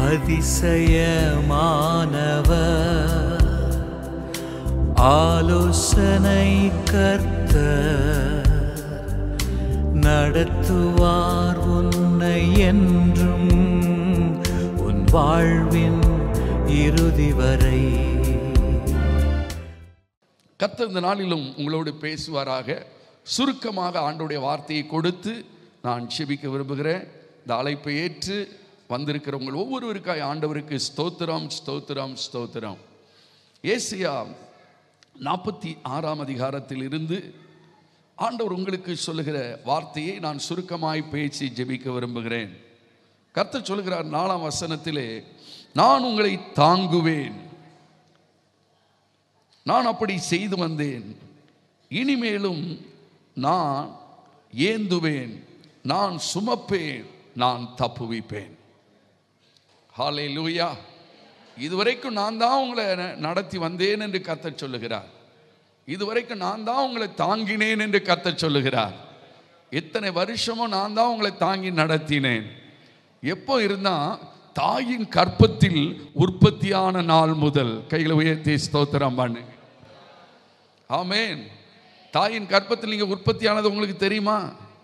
அதிசயமானவர் ஆலோசனை கர்த்தர் நடத்துவார் உன்னை என்றும் உன் வாழ்வின் இறுதி வரை கர்த்தர் இந்த நாளிலும் உங்களோடு பேசுவாராக சுருக்கமாக ஆண்டுடைய வார்த்தையை கொடுத்து நான் செபிக்க விரும்புகிறேன் இந்த அழைப்பை ஏற்று வந்திருக்கிற உங்கள் ஒவ்வொருவருக்காய் ஆண்டவருக்கு ஸ்தோத்திரம் ஸ்தோத்திரம் ஸ்தோத்திரம் ஏசியா நாற்பத்தி ஆறாம் அதிகாரத்தில் இருந்து ஆண்டவர் உங்களுக்கு சொல்லுகிற வார்த்தையை நான் சுருக்கமாய் பேசி ஜெபிக்க விரும்புகிறேன் கர்த்தர் சொல்லுகிறார் நாலாம் வசனத்திலே நான் உங்களை தாங்குவேன் நான் அப்படி செய்து வந்தேன் இனிமேலும் நான் ஏந்துவேன் நான் சுமப்பேன் நான் தப்புவிப்பேன் ஹாலே லூயா இதுவரைக்கும் நான் தான் உங்களை ந- நடத்தி வந்தேன் என்று கத்தச் சொல்லுகிறார் இதுவரைக்கும் நான் தான் உங்களை தாங்கினேன் என்று கத்தச் சொல்லுகிறார் இத்தனை வருஷமும் நான் தான் உங்களை தாங்கி நடத்தினேன் எப்போ இருந்தா தாயின் கற்பத்தில் உற்பத்தியான நாள் முதல் கைகளை உயர்த்தி ஸ்தோத்திரம் பண்ணு ஆமென் தாயின் கற்பத்தில் நீங்க உற்பத்தியானது உங்களுக்கு தெரியுமா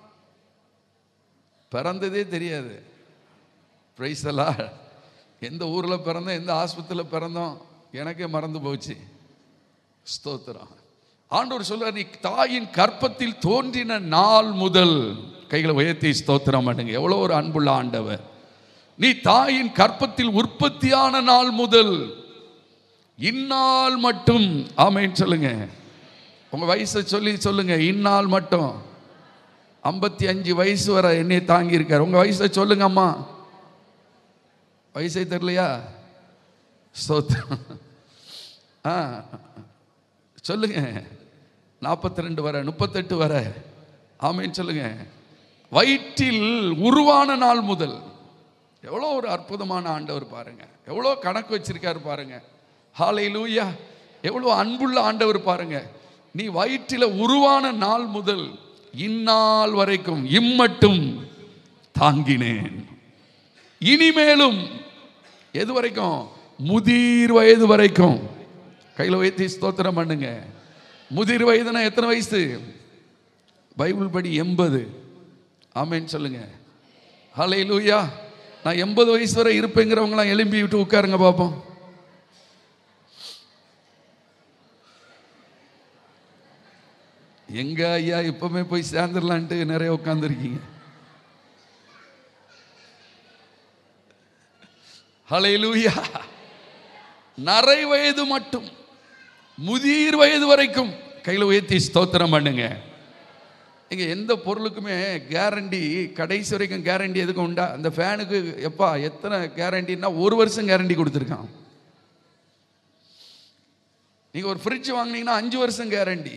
பிறந்ததே தெரியாது பிரைஸ் எந்த ஊரில் பிறந்தோம் எந்த ஆஸ்பத்திரியில் பிறந்தோம் எனக்கே மறந்து போச்சு ஸ்தோத்திரம் ஆண்டவர் சொல்றார் நீ தாயின் கற்பத்தில் தோன்றின நாள் முதல் கைகளை உயர்த்தி ஸ்தோத்திரம் பண்ணுங்க எவ்வளோ ஒரு அன்புள்ள ஆண்டவர் நீ தாயின் கற்பத்தில் உற்பத்தியான நாள் முதல் இந்நாள் மட்டும் ஆமென் சொல்லுங்க உங்க வயசை சொல்லி சொல்லுங்க இந்நாள் மட்டும் ஐம்பத்தி அஞ்சு வயசு வரை என்னை தாங்கி இருக்கார் உங்க வயசை சொல்லுங்க அம்மா வயசே தெரியலையா ஸ்தோத்திரம் ஆ சொல்லுங்க நாற்பத்தி ரெண்டு வரை முப்பத்தெட்டு வரை ஆமேன்னு சொல்லுங்க வயிற்றில் உருவான நாள் முதல் எவ்வளோ ஒரு அற்புதமான ஆண்டவர் பாருங்க எவ்வளோ கணக்கு வச்சிருக்காரு பாருங்க ஹாலை லூயா எவ்வளோ அன்புள்ள ஆண்டவர் பாருங்க நீ வயிற்றில் உருவான நாள் முதல் இந்நாள் வரைக்கும் இம்மட்டும் தாங்கினேன் இனிமேலும் எது வரைக்கும் முதிர் வயது வரைக்கும் கையில் வைத்து ஸ்தோத்திரம் பண்ணுங்க முதிர் வயதுனா எத்தனை வயசு பைபிள் படி எண்பது ஆமேன்னு சொல்லுங்க ஹலை லூயா நான் எண்பது வயசு வரை இருப்பேங்கிறவங்களாம் எலும்பி விட்டு உட்காருங்க பார்ப்போம் எங்க ஐயா இப்பவுமே போய் சேர்ந்துடலான்ட்டு நிறைய உட்காந்துருக்கீங்க ஹalleluya நரை வயது மட்டும் முதிர் வயது வரைக்கும் கையில் உயர்த்தி ஸ்தோத்திரம் பண்ணுங்க இங்க எந்த பொருளுக்குமே கேரண்டி கடைசி வரைக்கும் கேரண்டி எதுக்கும் உண்டா அந்த ஃபேனுக்கு எப்பா எத்தனை கேரண்டின்னா ஒரு வருஷம் கேரண்டி கொடுத்துருக்கான் நீங்க ஒரு ஃப்ரிட்ஜ் வாங்குனீங்கன்னா அஞ்சு வருஷம் கேரண்டி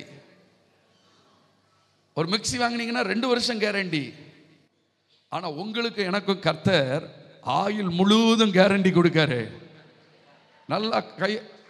ஒரு மிக்ஸி வாங்குனீங்கன்னா ரெண்டு வருஷம் கேரண்டி ஆனா உங்களுக்கு எனக்கும் கர்த்தர் ஆயுள் முழுவதும் கேரண்டி கொடுக்காரு நல்லா கை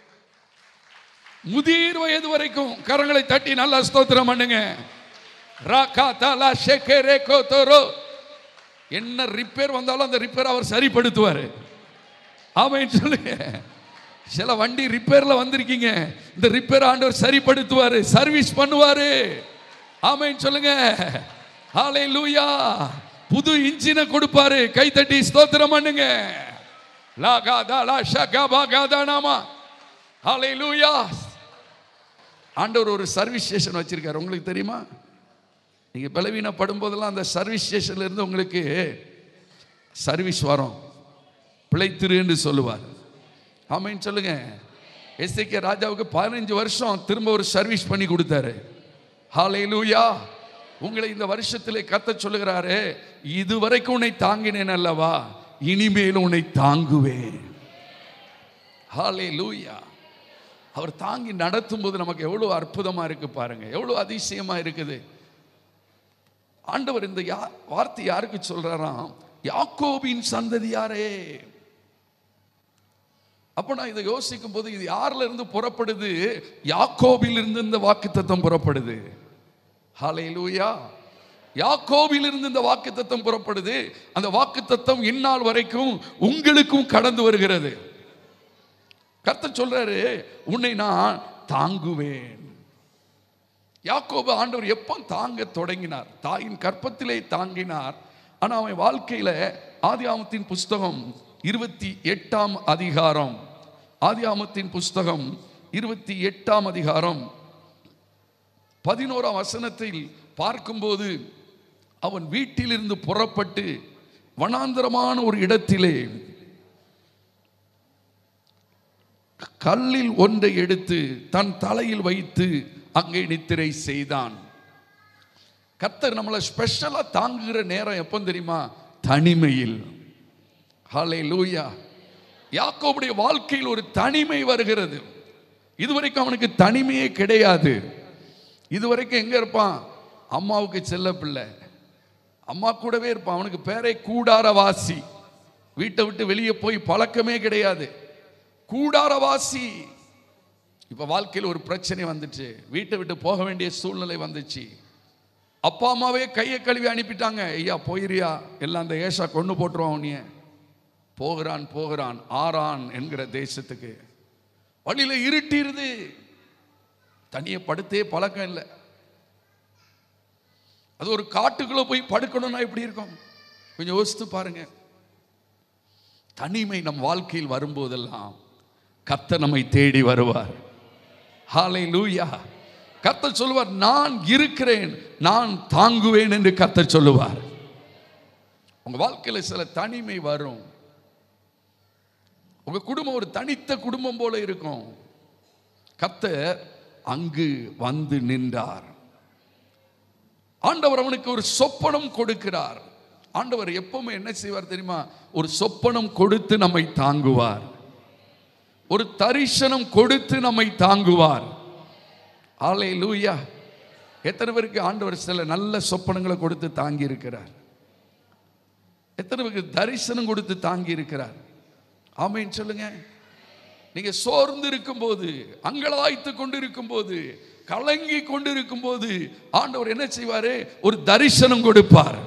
முதிர் வயது வரைக்கும் கரங்களை தட்டி நல்லா ஸ்தோத்திரம் பண்ணுங்க ராகா தாலா ஷெகரே கோத்தோரோ என்ன ரிப்பேர் வந்தாலும் அந்த ரிப்பேர் அவர் சரிப்படுத்துவார் ஆமைன்னு சொல்லுங்க சில வண்டி ரிப்பேர்ல வந்திருக்கீங்க இந்த ரிப்பேர் ஆண்டவர் சரிப்படுத்துவாரு சர்வீஸ் பண்ணுவாரு ஆமைன்னு சொல்லுங்க ஹாலே லூயா புது இன்ஜினை கொடுப்பாரு கை தட்டி ஸ்தோத்திரம் பண்ணுங்க லாகா தாலா ஷகா பாகா தானாமா ஹாலே லூயா ஆண்டவர் ஒரு சர்வீஸ் ஸ்டேஷன் வச்சிருக்காரு உங்களுக்கு தெரியுமா நீங்க பலவீனப்படும் போதெல்லாம் அந்த சர்வீஸ் ஸ்டேஷன்ல இருந்து உங்களுக்கு சர்வீஸ் வரும் பிழைத்திரு என்று சொல்லுவார் ஆமைன்னு சொல்லுங்க எஸ்ஐகே ராஜாவுக்கு பதினஞ்சு வருஷம் திரும்ப ஒரு சர்வீஸ் பண்ணி கொடுத்தாரு ஹாலே லூயா உங்களை இந்த வருஷத்திலே கத்த சொல்லுகிறாரு இதுவரைக்கும் உன்னை தாங்கினேன் அல்லவா இனிமேல் உன்னை தாங்குவேன் ஹாலே லூயா அவர் தாங்கி நடத்தும் போது நமக்கு எவ்வளவு அற்புதமா இருக்கு பாருங்க எவ்வளவு அதிசயமா இருக்குது ஆண்டவர் இந்த யா வார்த்தை யாருக்கு சொல்றாராம் யாக்கோபின் சந்ததியாரே அப்போ நான் இதை யோசிக்கும் போது இது யார்ல இருந்து புறப்படுது யாக்கோபில் இருந்து இந்த வாக்குத்தத்தம் புறப்படுது ஹalleluya யாக்கோபிலிருந்து இந்த வாக்குத்தத்தம் புறப்படுது அந்த வாக்குத்தத்தம் இந்நாள் வரைக்கும் உங்களுக்கும் கடந்து வருகிறது கர்த்தர் சொல்றாரு உன்னை நான் தாங்குவேன் யாக்கோபு ஆண்டவர் எப்போ தாங்க தொடங்கினார் தாயின் கற்பத்திலே தாங்கினார் ஆனா அவன் வாழ்க்கையில ஆதியாமத்தின் புஸ்தகம் இருபத்தி எட்டாம் அதிகாரம் ஆதியாமத்தின் புஸ்தகம் இருபத்தி எட்டாம் அதிகாரம் பதினோராம் வசனத்தில் பார்க்கும்போது அவன் வீட்டிலிருந்து புறப்பட்டு வனாந்தரமான ஒரு இடத்திலே கல்லில் ஒன்றை எடுத்து தன் தலையில் வைத்து அங்கே நித்திரை செய்தான் கர்த்தர் நம்மளை ஸ்பெஷலா தாங்குகிற நேரம் எப்போ தெரியுமா தனிமையில் ஹலே லூயா யாக்கோபுடைய வாழ்க்கையில் ஒரு தனிமை வருகிறது இதுவரைக்கும் அவனுக்கு தனிமையே கிடையாது இதுவரைக்கும் எங்க இருப்பான் அம்மாவுக்கு செல்ல பிள்ளை அம்மா கூடவே இருப்பான் அவனுக்கு பேரே கூடாரவாசி வீட்டை விட்டு வெளியே போய் பழக்கமே கிடையாது கூடாரவாசி இப்ப வாழ்க்கையில் ஒரு பிரச்சனை வந்துச்சு வீட்டை விட்டு போக வேண்டிய சூழ்நிலை வந்துச்சு அப்பா அம்மாவே கையை கழுவி அனுப்பிட்டாங்க ஐயா போயிரியா எல்லாம் அந்த ஏசா கொண்டு போட்டுருவான் உன்னைய போகிறான் போகிறான் ஆறான் என்கிற தேசத்துக்கு வழியில இருட்டிருது தனியே படுத்தே பழக்கம் இல்லை அது ஒரு காட்டுக்குள்ள போய் படுக்கணும்னா எப்படி இருக்கும் கொஞ்சம் யோசித்து பாருங்க தனிமை நம் வாழ்க்கையில் வரும்போதெல்லாம் கர்த்தர் நம்மை தேடி வருவார் ஹாலை லூயா கர்த்தர் சொல்லுவார் நான் இருக்கிறேன் நான் தாங்குவேன் என்று கர்த்தர் சொல்லுவார் உங்க வாழ்க்கையில சில தனிமை வரும் உங்க குடும்பம் ஒரு தனித்த குடும்பம் போல இருக்கும் கர்த்தர் அங்கு வந்து நின்றார் ஆண்டவர் அவனுக்கு ஒரு சொப்பனம் கொடுக்கிறார் ஆண்டவர் எப்பவுமே என்ன செய்வார் தெரியுமா ஒரு சொப்பனம் கொடுத்து நம்மை தாங்குவார் ஒரு தரிசனம் கொடுத்து நம்மை தாங்குவார் ஆலை லூயா எத்தனை பேருக்கு ஆண்டவர் சில நல்ல சொப்பனங்களை கொடுத்து தாங்கி இருக்கிறார் எத்தனை பேருக்கு தரிசனம் கொடுத்து தாங்கி இருக்கிறார் ஆமைன்னு சொல்லுங்க நீங்க சோர்ந்து இருக்கும்போது அங்கலாய்த்து கொண்டு இருக்கும்போது கலங்கி கொண்டு இருக்கும்போது ஆண்டவர் என்ன செய்வாரு ஒரு தரிசனம் கொடுப்பார்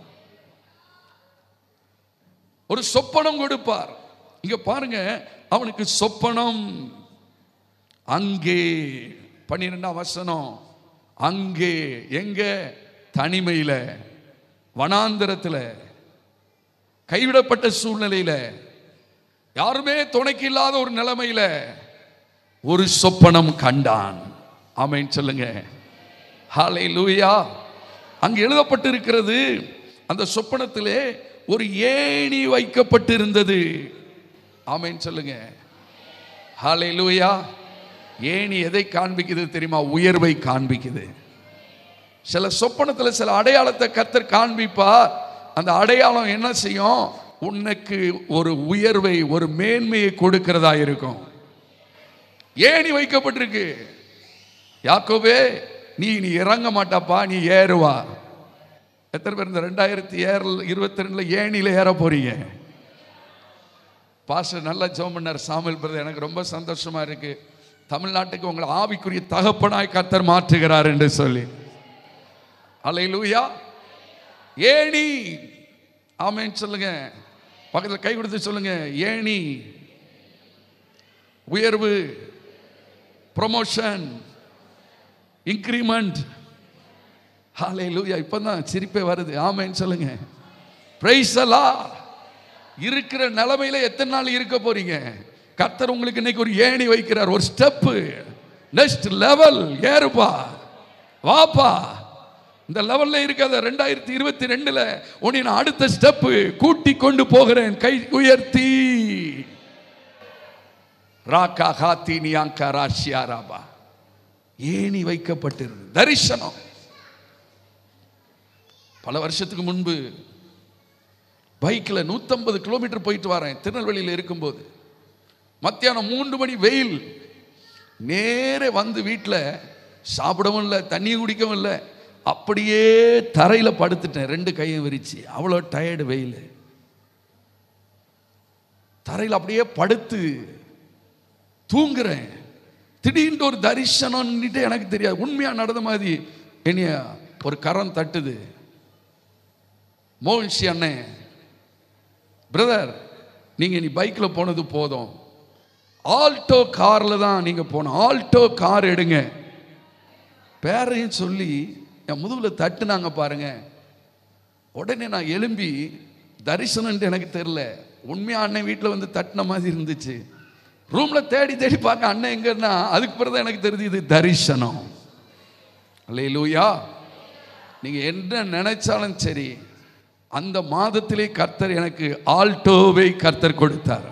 ஒரு சொப்பனம் கொடுப்பார் இங்க பாருங்க அவனுக்கு சொப்பனம் அங்கே பன்னிரெண்டாம் வசனம் அங்கே எங்க தனிமையில வனாந்தரத்துல கைவிடப்பட்ட சூழ்நிலையில யாருமே துணைக்கு இல்லாத ஒரு நிலைமையில ஒரு சொப்பனம் கண்டான் ஆமென் சொல்லுங்க ஹாலை லூயா அங்கு எழுதப்பட்டிருக்கிறது அந்த சொப்பனத்திலே ஒரு ஏணி வைக்கப்பட்டிருந்தது ஆமென் சொல்லுங்க ஹாலை லூயா ஏணி எதை காண்பிக்குது தெரியுமா உயர்வை காண்பிக்குது சில சொப்பனத்தில் சில அடையாளத்தை கத்தர் காண்பிப்பார் அந்த அடையாளம் என்ன செய்யும் உனக்கு ஒரு உயர்வை ஒரு மேன்மையை கொடுக்கிறதா இருக்கும் ஏணி வைக்கப்பட்டிருக்கு யாக்கோவே நீ நீ இறங்க மாட்டாப்பா நீ ஏறுவா எத்தனை பேர் இந்த ரெண்டாயிரத்தி ஏழு இருபத்தி ரெண்டுல ஏணியில ஏற போறீங்க பாஸ்டர் நல்லா ஜெபம் பண்ணார் சாமியல் பிரதர் எனக்கு ரொம்ப சந்தோஷமா இருக்கு தமிழ்நாட்டுக்கு உங்களை ஆவிக்குரிய தகப்பனாய் கத்தர் மாற்றுகிறார் என்று சொல்லி அலையிலூயா ஏணி ஆமேன்னு சொல்லுங்க பக்கத்தில் கை கொடுத்து சொல்லுங்க ஏணி உயர்வு ப்ரொமோஷன் இன்க்ரிமெண்ட் ஹாலே லூயா இப்போ தான் சிரிப்பே வருது ஆமேன்னு சொல்லுங்க பிரைஸ் இருக்கிற நிலைமையில எத்தனை நாள் இருக்க போறீங்க கர்த்தர் உங்களுக்கு இன்னைக்கு ஒரு ஏணி வைக்கிறார் ஒரு ஸ்டெப்பு நெக்ஸ்ட் லெவல் ஏறுப்பா வாப்பா இந்த லெவல்ல இருக்காத ரெண்டாயிரத்தி இருபத்தி ரெண்டுல உன்னை நான் அடுத்த ஸ்டெப்பு கூட்டி கொண்டு போகிறேன் கை உயர்த்தி ராக்கா ஹாத்தி நியாங்கா ராஷியா ராபா ஏணி வைக்கப்பட்டிருந்தது தரிசனம் பல வருஷத்துக்கு முன்பு பைக்கில் நூற்றம்பது கிலோமீட்டர் போயிட்டு வரேன் திருநெல்வேலியில் இருக்கும்போது மத்தியானம் மூன்று மணி வெயில் நேரே வந்து வீட்டில் சாப்பிடவும் இல்லை தண்ணி குடிக்கவும் இல்லை அப்படியே தரையில் படுத்துட்டேன் ரெண்டு கையும் விரிச்சு அவ்வளோ டயர்டு வெயில் தரையில் அப்படியே படுத்து தூங்குறேன் திடீர்னு ஒரு தரிசனம்னுட்டு எனக்கு தெரியாது உண்மையாக நடந்த மாதிரி என்னைய ஒரு கரம் தட்டுது மோகன்ஷி அண்ணன் பிரதர் நீங்கள் நீ பைக்கில் போனது போதும் ஆல்டோ காரில் தான் நீங்கள் போகணும் ஆல்டோ கார் எடுங்க பேரையும் சொல்லி என் முதுகில் தட்டுனாங்க பாருங்க உடனே நான் எழும்பி தரிசனம்ட்டு எனக்கு தெரில உண்மையா அண்ணன் வீட்டில் வந்து தட்டின மாதிரி இருந்துச்சு ரூமில் தேடி தேடி பார்க்க அண்ணன் எங்கன்னா அதுக்கு பிறகு தான் எனக்கு தெரியுது இது தரிசனம் அல்லேலூயா நீங்கள் என்ன நினைச்சாலும் சரி அந்த மாதத்திலே கர்த்தர் எனக்கு ஆல்டோவை கர்த்தர் கொடுத்தார்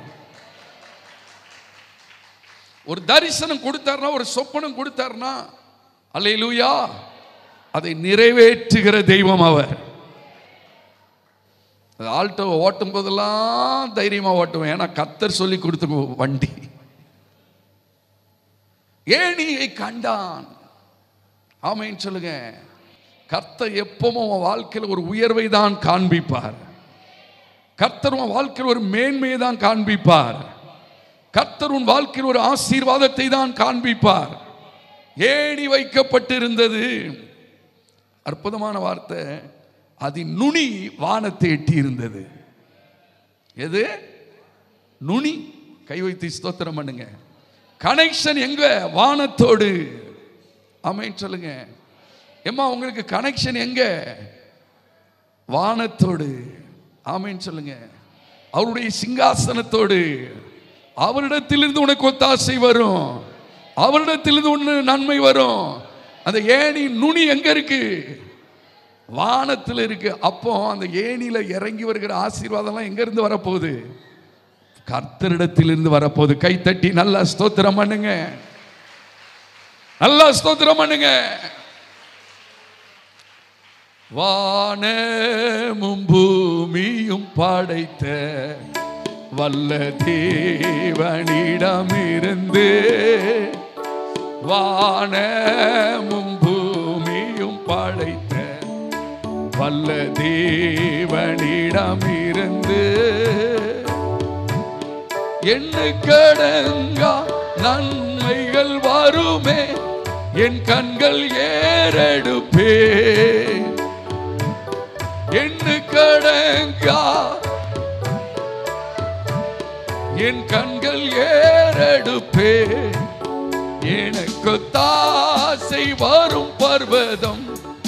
ஒரு தரிசனம் கொடுத்தாருன்னா ஒரு சொப்பனம் கொடுத்தாருன்னா அல்லேலூயா அதை நிறைவேற்றுகிற தெய்வம் அவர் அது ஆல்டோவை ஓட்டும் போதெல்லாம் தைரியமாக ஓட்டுவேன் ஏன்னா கத்தர் சொல்லி கொடுத்த வண்டி ஏணியை கண்டான் ஆமைன்னு சொல்லுங்க கர்த்தர் எப்பவும் உன் வாழ்க்கையில் ஒரு உயர்வை தான் காண்பிப்பார் கர்த்தர் உன் வாழ்க்கையில் ஒரு மேன்மையை தான் காண்பிப்பார் கர்த்தர் உன் வாழ்க்கையில் ஒரு ஆசீர்வாதத்தை தான் காண்பிப்பார் ஏணி வைக்கப்பட்டிருந்தது அற்புதமான வார்த்தை அதின் நுனி வானத்தை எட்டி இருந்தது எது நுனி கை வைத்து ஸ்தோத்திரம் பண்ணுங்க கனெக்ஷன் எங்க வானத்தோடு அமைன்னு சொல்லுங்க எம்மா உங்களுக்கு கனெக்ஷன் எங்க வானத்தோடு ஆமைன்னு சொல்லுங்க அவருடைய சிங்காசனத்தோடு அவரிடத்திலிருந்து உனக்கு ஒத்தாசை வரும் அவரிடத்திலிருந்து ஒன்று நன்மை வரும் அந்த ஏணி நுனி எங்க இருக்கு வானத்தில் இருக்கு அப்போ அந்த ஏணியில இறங்கி வருகிற ஆசீர்வாதம்லாம் எங்க இருந்து வரப்போகுது கர்த்தரிடத்திலிருந்து வரப்போகுது கைத்தட்டி நல்லா ஸ்தோத்திரம் பண்ணுங்க நல்லா ஸ்தோத்திரம் பண்ணுங்க வானமும் பூமியும் படைத்த வல்ல தேவனிடமிருந்து வானமும் பூமியும் படைத்த வல்ல தேவனிடமிருந்து எண்ணு கடங்கா நன்மைகள் வருமே என் கண்கள் ஏறெடுப்பே எண்ணு கடங்கா என் கண்கள் ஏறெடுப்பே எனக்கு தாசை வரும் பர்வதம்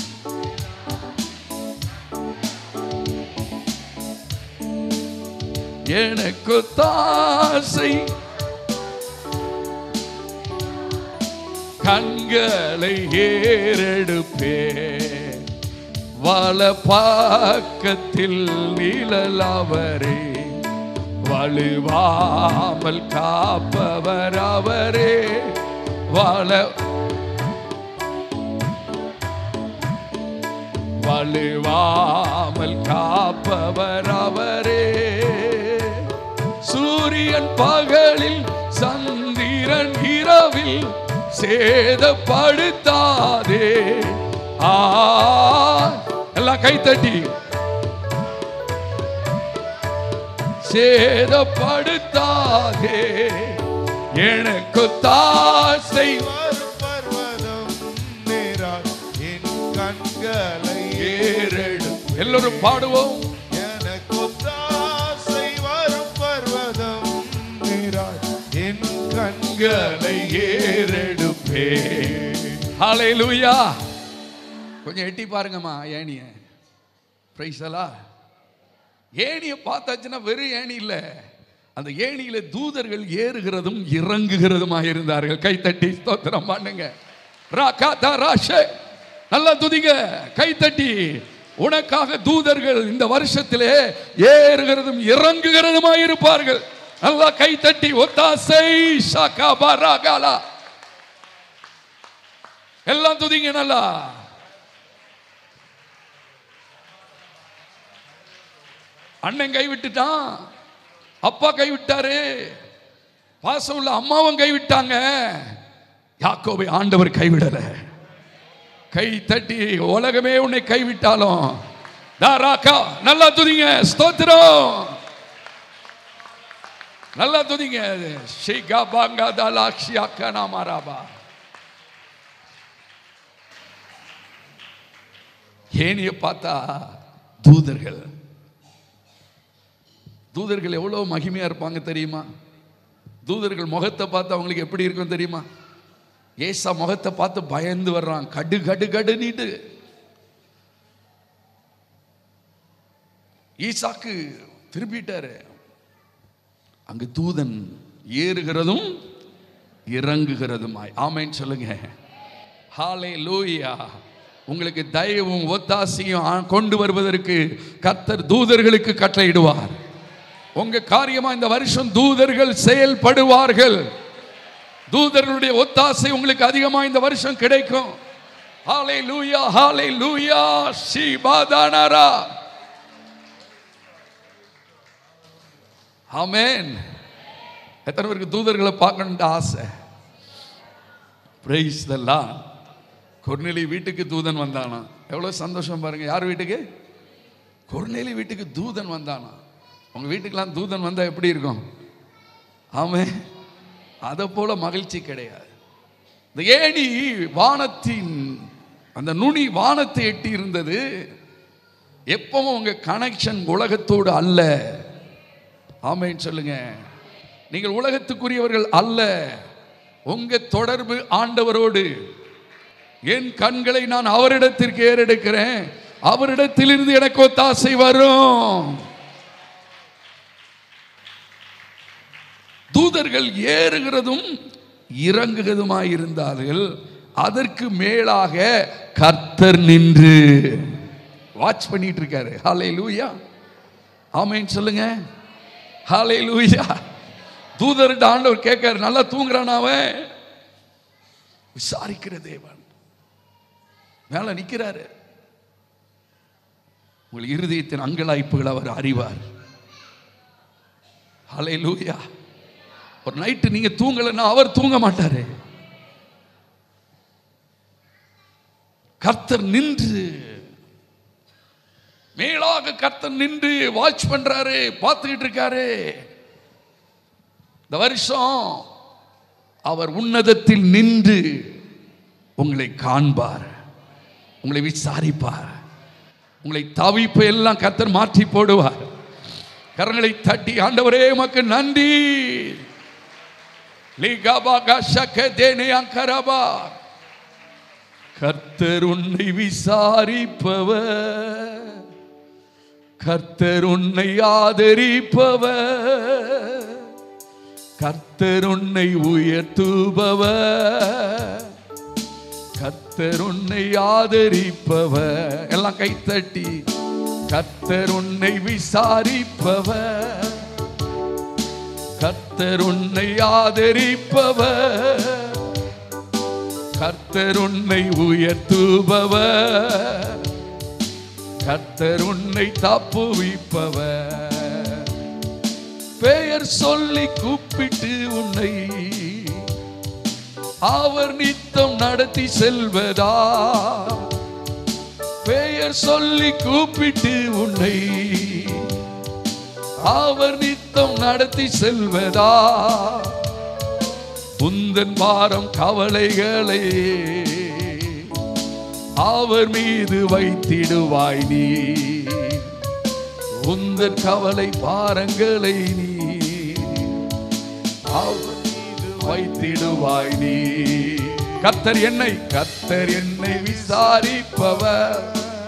எனக்கு தாசை கண்களை ஏறெடுப்பே வல பக்கத்தில் நிழலவரே வலுவாமல் காப்பவர் அவரே வள வலுவாமல் காப்பவர் அவரே சூரியன் பகலில் சந்திரன் இரவில் சேதப்படுத்தாதே ஆ எல்லாம் கைத்தட்டி சேதப்படுத்தாதே எனக்கு தாசை வரும் பர்வதம் நேரால் என் கண்களை ஏறெடு எல்லோரும் பாடுவோம் எனக்கு ஒத்தாசை வரும் பர்வதம் நேரால் என் கண்களை ஏறெடுப்பே ஹalleluya கொஞ்சம் எட்டி பாருங்கம்மா ஏணிய பிரைஸலா ஏணியை பார்த்தாச்சுன்னா வெறும் ஏணி இல்லை அந்த ஏணியில தூதர்கள் ஏறுகிறதும் இறங்குகிறதுமாக இருந்தார்கள் கைத்தட்டி ஸ்தோத்திரம் பண்ணுங்க ராகா தா ராஷே நல்லா துதிங்க கைத்தட்டி உனக்காக தூதர்கள் இந்த வருஷத்திலே ஏறுகிறதும் இறங்குகிறதுமாக இருப்பார்கள் நல்லா கைத்தட்டி ஒத்தாசை ஷாகா பராகாலா எல்லாம் துதிங்க நல்லா அண்ணன் கை விட்டுட்டான் அப்பா கை விட்டாரு பாசம் உள்ள அம்மாவும் கை விட்டாங்க யாக்கோபை ஆண்டவர் கைவிடல கை தட்டி உலகமே உன்னை கைவிட்டாலும் தாராக்கா நல்லா துதிங்க ஸ்தோத்திரம் நல்லா துதிங்க ஷீகா பாங்கா தாலாக்ஷி அக்கா நாமாராபா ஏனிய பார்த்தா தூதர்கள் தூதர்கள் எவ்வளோ மகிமையா இருப்பாங்க தெரியுமா தூதர்கள் முகத்தை பார்த்து அவங்களுக்கு எப்படி இருக்கும் தெரியுமா ஏசா முகத்தை பார்த்து பயந்து வர்றான் கடு கடு கடுனிட்டு ஈசாக்கு திரும்பிட்டாரு அங்கு தூதன் ஏறுகிறதும் இறங்குகிறதுமாய் ஆமைன்னு சொல்லுங்க ஹாலே லூயா உங்களுக்கு தயவும் ஒத்தாசையும் ஆ- கொண்டு வருவதற்கு கர்த்தர் தூதர்களுக்கு கட்டளையிடுவார் உங்க காரியமா இந்த வருஷம் தூதர்கள் செயல்படுவார்கள் தூதர்களுடைய ஒத்தாசை உங்களுக்கு அதிகமா இந்த வருஷம் கிடைக்கும் ஹாலே லூயா ஹாலே லூயா ஸ்ரீபாதானாரா ஆமென் எத்தனை பேருக்கு தூதர்களை பார்க்கணுன்ற ஆசை பிரைஸ் இதெல்லாம் கொர்நெலி வீட்டுக்கு தூதன் வந்தானா எவ்வளோ சந்தோஷம் பாருங்க யார் வீட்டுக்கு கொர்நெலி வீட்டுக்கு தூதன் வந்தானா உங்க வீட்டுக்கெல்லாம் தூதன் வந்தா எப்படி இருக்கும் ஆமே அதை போல மகிழ்ச்சி கிடையாது இந்த ஏணி வானத்தின் அந்த நுனி வானத்தை எட்டி இருந்தது எப்பவும் உங்க கனெக்ஷன் உலகத்தோடு அல்ல ஆமைன்னு சொல்லுங்க நீங்கள் உலகத்துக்குரியவர்கள் அல்ல உங்க தொடர்பு ஆண்டவரோடு என் கண்களை நான் அவரிடத்திற்கு ஏறெடுக்கிறேன் அவரிடத்திலிருந்து எனக்கு ஒத்தாசை வரும் தூதர்கள் ஏறுகிறதும் இறங்குகிறதுமாய் இருந்தார்கள் அதற்கு மேலாக கர்த்தர் நின்று வாட்ச் பண்ணிட்டு இருக்காரு ஹாலே லூயா ஆமைன்னு சொல்லுங்க ஹாலே லூயா தூதர்கிட்ட ஆண்டவர் கேட்காரு நல்லா தூங்குறான் அவன் விசாரிக்கிற தேவன் மேல நிக்கிறாரு உங்கள் இருதயத்தின் அங்கலாய்ப்புகள் அவர் அறிவார் ஹலே லூயா ஒரு நைட்டு நீங்க தூங்கலைன்னா அவர் தூங்க மாட்டாரு கர்த்தர் நின்று மேலாக கர்த்தர் நின்று வாட்ச் பண்றாரு பார்த்துக்கிட்டு இருக்காரு இந்த வருஷம் அவர் உன்னதத்தில் நின்று உங்களை காண்பார் உங்களை விசாரிப்பார் உங்களை தவிப்பு எல்லாம் கர்த்தர் மாற்றி போடுவார் கரங்களை தட்டி ஆண்டவரே உமக்கு நன்றி லிகாபாகா ஷக்கதேனே அங்கரபா கர்த்தர் உன்னை விசாரிப்பவர் கர்த்தர் உன்னை ஆதரிப்பவர் கர்த்தர் உன்னை உயர்த்துபவர் கர்த்தர் உன்னை ஆதரிப்பவர் எல்லாம் கைத்தட்டி கர்த்தர் உன்னை விசாரிப்பவர் கர்த்தர் உன்னை ஆதரிப்பவர் கர்த்தர் உன்னை உயர்த்துபவர் கர்த்தர் உன்னை தப்புவிப்பவர் பெயர் சொல்லி கூப்பிட்டு உன்னை அவர் நித்தம் நடத்தி செல்வதா பெயர் சொல்லி கூப்பிட்டு உன்னை அவர் நித்தம் நடத்தி செல்வதா உந்தன் பாரம் கவலைகளை அவர் மீது வைத்திடுவாய் நீ உந்தன் கவலை பாரங்களை நீ அவர் மீது வைத்திடுவாய் நீ கத்தர் என்னை கத்தர் என்னை விசாரிப்பவர்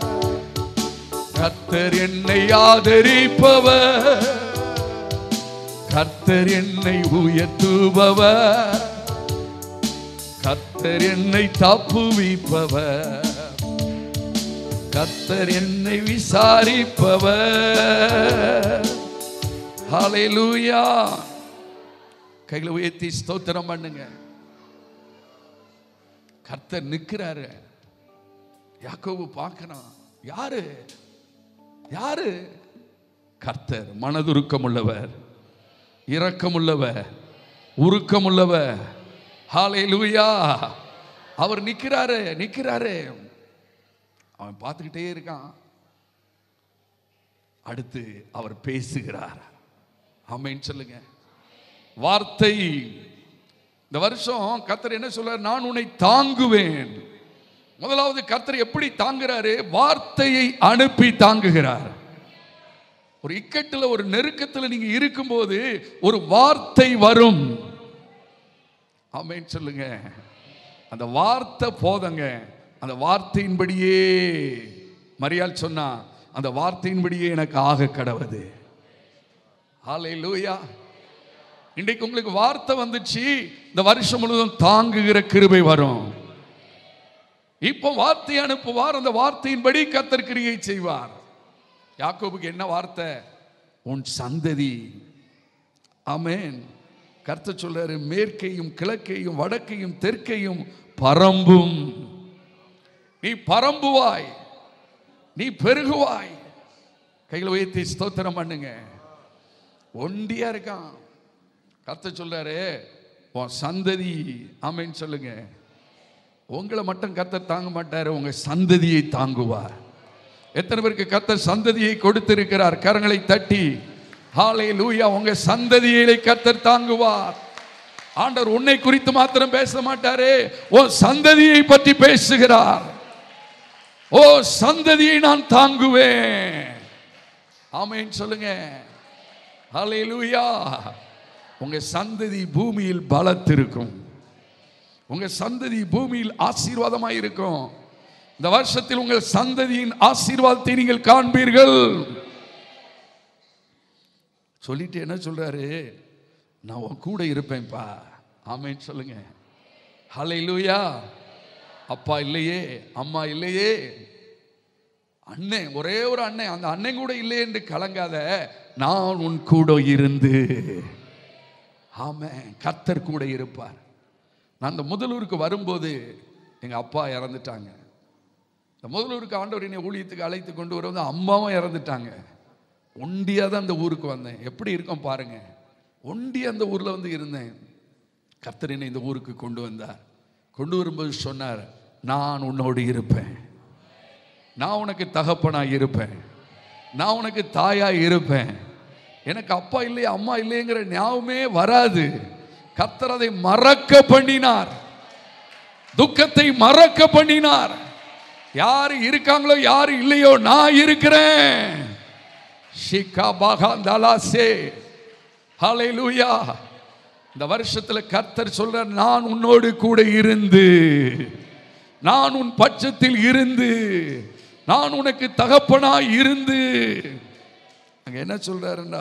கத்தர் என்னை ஆதரிப்பவர் கர்த்தர் என்னை உயர்த்துபவர் கர்த்தர் என்னை தப்புவிப்பவர் கர்த்தர் என்னை விசாரிப்பவர் ஹalleluya கைகளை உயர்த்தி ஸ்தோத்திரம் பண்ணுங்க கர்த்தர் நிற்கிறாரு யாக்கோபு பார்க்கறான் யாரு யாரு கர்த்தர் மனதுருக்கமுள்ளவர் இரக்கமுள்ளவர் உருக்கமுள்ளவர் ஹalleluya அவர் நிற்கிறாரு நிற்கிறாரு அவன் பார்த்துக்கிட்டே இருக்கான் அடுத்து அவர் பேசுகிறார் ஆமென்னு சொல்லுங்க வார்த்தை இந்த வருஷம் கர்த்தர் என்ன சொல்றார் நான் உன்னை தாங்குவேன் முதலாவது கர்த்தர் எப்படி தாங்குறாரு வார்த்தையை அனுப்பி தாங்குகிறார் ஒரு இக்கட்டில் ஒரு நெருக்கத்தில் நீங்க இருக்கும்போது ஒரு வார்த்தை வரும் ஆமென் சொல்லுங்க அந்த வார்த்தை போதங்க அந்த வார்த்தையின்படியே மரியாள் சொன்னா அந்த வார்த்தையின்படியே எனக்கு ஆக கடவுது ஹalleluya இன்றைக்கு உங்களுக்கு வார்த்தை வந்துச்சு இந்த வருஷம் முழுவதும் தாங்குகிற கிருபை வரும் இப்போ வார்த்தை அனுப்புவார் அந்த வார்த்தையின்படி கத்தர் கிரியை செய்வார் யாக்கோபுக்கு என்ன வார்த்தை உன் சந்ததி ஆமென் கர்த்தர் சொல்றாரு மேற்கையும் கிழக்கையும் வடக்கையும் தெற்கையும் பரம்பும் நீ பரம்புவாய் நீ பெருகுவாய் கையில் உயர்த்தி ஸ்தோத்திரம் பண்ணுங்க ஒண்டியா இருக்கான் கர்த்தர் சொல்றாரு உன் சந்ததி ஆமென்னு சொல்லுங்க உங்களை மட்டும் கர்த்தர் தாங்க மாட்டாரு உங்க சந்ததியை தாங்குவார் எத்தனை பேருக்கு கர்த்தர் சந்ததியை கொடுத்திருக்கிறார் கரங்களை தட்டி ஹாலே லூயா உங்க சந்ததியை கர்த்தர் தாங்குவார் ஆண்டவர் உன்னை குறித்து மாத்திரம் பேச மாட்டாரே உன் சந்ததியை பற்றி பேசுகிறார் ஓ சந்ததியை நான் தாங்குவேன் ஆமென் சொல்லுங்க ஹாலே லூயா உங்க சந்ததி பூமியில் பலத்திருக்கும் உங்க சந்ததி பூமியில் ஆசீர்வாதமாய் இருக்கும் இந்த வருஷத்தில் உங்கள் சந்ததியின் ஆசீர்வாதத்தை நீங்கள் காண்பீர்கள் சொல்லிட்டு என்ன சொல்றாரு நான் உன் கூட இருப்பேன்ப்பா ஆமென்னு சொல்லுங்க ஹலை லூயா அப்பா இல்லையே அம்மா இல்லையே அண்ணன் ஒரே ஒரு அண்ணன் அந்த அண்ணன் கூட இல்லையே என்று கலங்காத நான் உன் கூட இருந்து ஆமென் கர்த்தர் கூட இருப்பார் நான் அந்த முதலூருக்கு வரும்போது எங்கள் அப்பா இறந்துட்டாங்க இந்த முதலூருக்கு ஆண்டவர் என்னை ஊழியத்துக்கு அழைத்து கொண்டு வரும்போது அம்மாவும் இறந்துட்டாங்க ஒண்டியாக தான் அந்த ஊருக்கு வந்தேன் எப்படி இருக்கும் பாருங்க ஒண்டி அந்த ஊரில் வந்து இருந்தேன் கர்த்தர் என்னை இந்த ஊருக்கு கொண்டு வந்தார் கொண்டு வரும்போது சொன்னார் நான் உன்னோடு இருப்பேன் நான் உனக்கு தகப்பனாக இருப்பேன் நான் உனக்கு தாயாக இருப்பேன் எனக்கு அப்பா இல்லையா அம்மா இல்லைங்கிற ஞாபகமே வராது கர்த்தர் அதை மறக்க பண்ணினார் துக்கத்தை மறக்க பண்ணினார் யார் இருக்காங்களோ யார் இல்லையோ நான் இருக்கிறேன் ஷிகா பகாந்தலாசே ஹalleluya இந்த வருஷத்துல கர்த்தர் சொல்றார் நான் உன்னோடு கூட இருந்து நான் உன் பட்சத்தில் இருந்து நான் உனக்கு தகப்பனாய் இருந்து அங்க என்ன சொல்றாருன்னா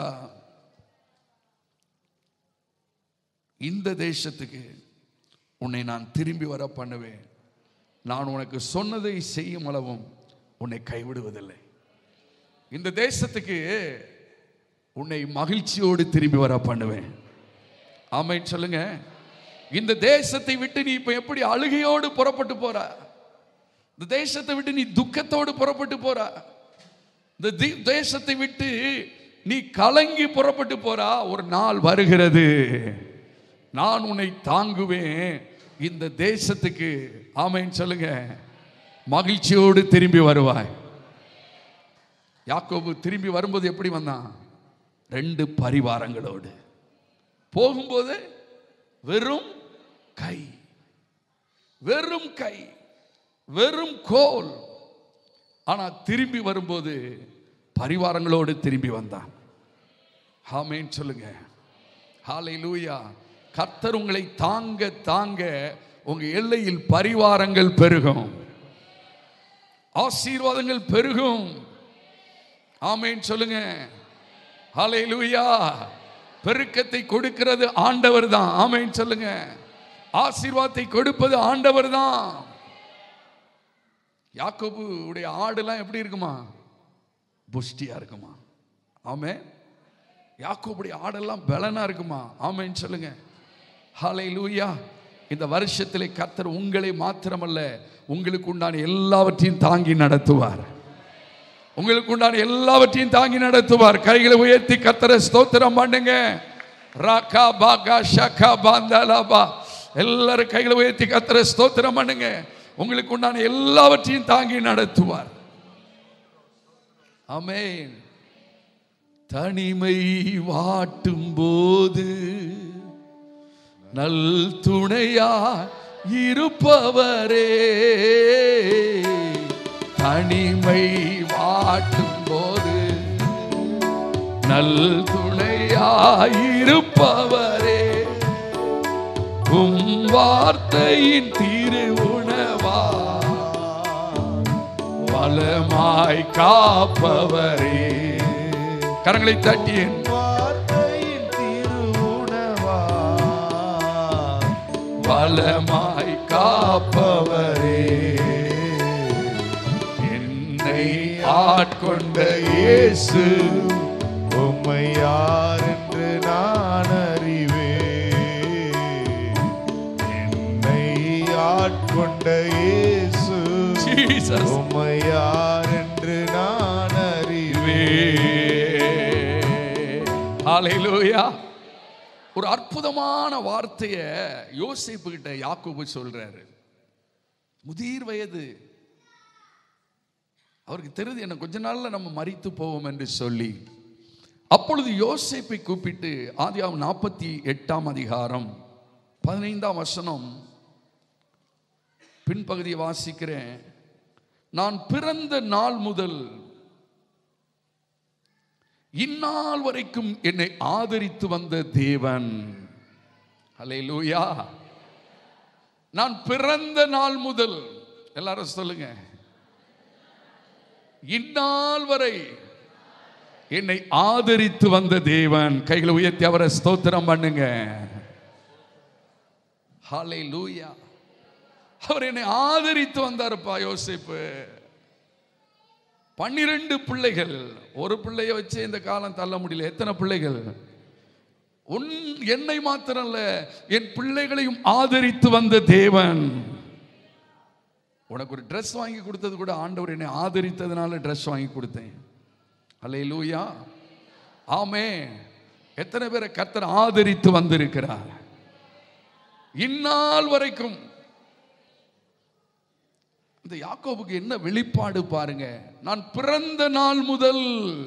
இந்த தேசத்துக்கு உன்னை நான் திரும்பி வர பண்ணுவேன் நான் உனக்கு சொன்னதை செய்யும் அளவும் உன்னை கைவிடுவதில்லை இந்த தேசத்துக்கு உன்னை மகிழ்ச்சியோடு திரும்பி வர பண்ணுவேன் ஆமைன்னு சொல்லுங்க இந்த தேசத்தை விட்டு நீ இப்ப எப்படி அழுகையோடு புறப்பட்டு போற இந்த தேசத்தை விட்டு நீ துக்கத்தோடு புறப்பட்டு போற இந்த தி- தேசத்தை விட்டு நீ கலங்கி புறப்பட்டு போறா ஒரு நாள் வருகிறது நான் உன்னை தாங்குவேன் இந்த தேசத்துக்கு ஆமைன்னு சொல்லுங்க மகிழ்ச்சியோடு திரும்பி வருவாய் யாக்கோபு திரும்பி வரும்போது எப்படி வந்தான் ரெண்டு பரிவாரங்களோடு போகும்போது வெறும் கை வெறும் கை வெறும் கோல் ஆனா திரும்பி வரும்போது பரிவாரங்களோடு திரும்பி வந்தான் ஆமேன்னு சொல்லுங்க ஹாலை லூயா கர்த்தர் உங்களை தாங்க தாங்க உங்க எல்லையில் பரிவாரங்கள் பெருகும் ஆசீர்வாதங்கள் பெருகும் ஆமேன்னு சொல்லுங்க ஹாலை லூயா பெருக்கத்தை கொடுக்கிறது ஆண்டவர் தான் ஆமேன்னு சொல்லுங்க ஆசீர்வாதத்தை கொடுப்பது ஆண்டவர் தான் யாக்கோபு உடைய ஆடுலாம் எப்படி இருக்குமா புஷ்டியா இருக்குமா ஆமே யாக்கோபுடைய ஆடெல்லாம் பலனா இருக்குமா ஆமேன்னு சொல்லுங்க ஹாலை லூயா இந்த வருஷத்திலே கர்த்தர் உங்களை மாத்திரமல்ல உங்களுக்கு உண்டான எல்லாவற்றையும் தாங்கி நடத்துவார் உங்களுக்கு உண்டான எல்லாவற்றையும் தாங்கி நடத்துவார் கைகளை உயர்த்தி கர்த்தரை ஸ்தோத்திரம் பண்ணுங்க ராக்கா பாகா ஷக்கா பாந்தாலாபா எல்லாரும் கைகளை உயர்த்தி கர்த்தரை ஸ்தோத்திரம் பண்ணுங்க உங்களுக்கு உண்டான எல்லாவற்றையும் தாங்கி நடத்துவார் ஆமென் தனிமை வாட்டும் போது நல் துணையா இருப்பவரே தனிமை வாட்டும் போது நல் துணையாயிருப்பவரே உம் வார்த்தையின் திரு உணவா பலமாய் காப்பவரே கரங்களை தட்டியேன் வார்த்தையின் திருவுணவா பலமாய் காப்பவரே என்னை ஆட்கொண்ட இயேசு உம்மை யார் என்று நான் அறிவேன் என்னை ஆட்கொண்ட இயேசு Jesus. உம்மை யார் என்று நான் அறிவேன் ஹalleluya ஒரு அற்புதமான வார்த்தையை யோசிப்பு கிட்ட யாக்கோபு சொல்றாரு முதிர் வயது அவருக்கு தெரியுது என்ன கொஞ்ச நாள்ல நம்ம மரித்து போவோம் என்று சொல்லி அப்பொழுது யோசேப்பை கூப்பிட்டு ஆதியாம் நாற்பத்தி எட்டாம் அதிகாரம் பதினைந்தாம் வசனம் பின்பகுதியை வாசிக்கிறேன் நான் பிறந்த நாள் முதல் இந்நாள் வரைக்கும் என்னை ஆதரித்து வந்த தேவன் ஹalleluya நான் பிறந்த நாள் முதல் எல்லாரும் சொல்லுங்க இந்நாள் வரை என்னை ஆதரித்து வந்த தேவன் கைகளை உயர்த்தி அவரை ஸ்தோத்திரம் பண்ணுங்க ஹalleluya அவர் என்னை ஆதரித்து வந்தாருப்பா யோசிப்பு பன்னிரண்டு பிள்ளைகள் ஒரு பிள்ளைய வச்சு இந்த காலம் தள்ள முடியல எத்தனை பிள்ளைகள் உன் என்னை மாத்திரமல்ல என் பிள்ளைகளையும் ஆதரித்து வந்த தேவன் உனக்கு ஒரு Dress வாங்கி கொடுத்தது கூட ஆண்டவர் என்னை ஆதரித்ததுனால Dress வாங்கி கொடுத்தேன் அல்லே லூயா ஆமே எத்தனை பேரை கர்த்தர் ஆதரித்து வந்திருக்கிறார் இந்நாள் வரைக்கும் இந்த யாக்கோபுக்கு என்ன வெளிப்பாடு பாருங்க நான் பிறந்த நாள் முதல்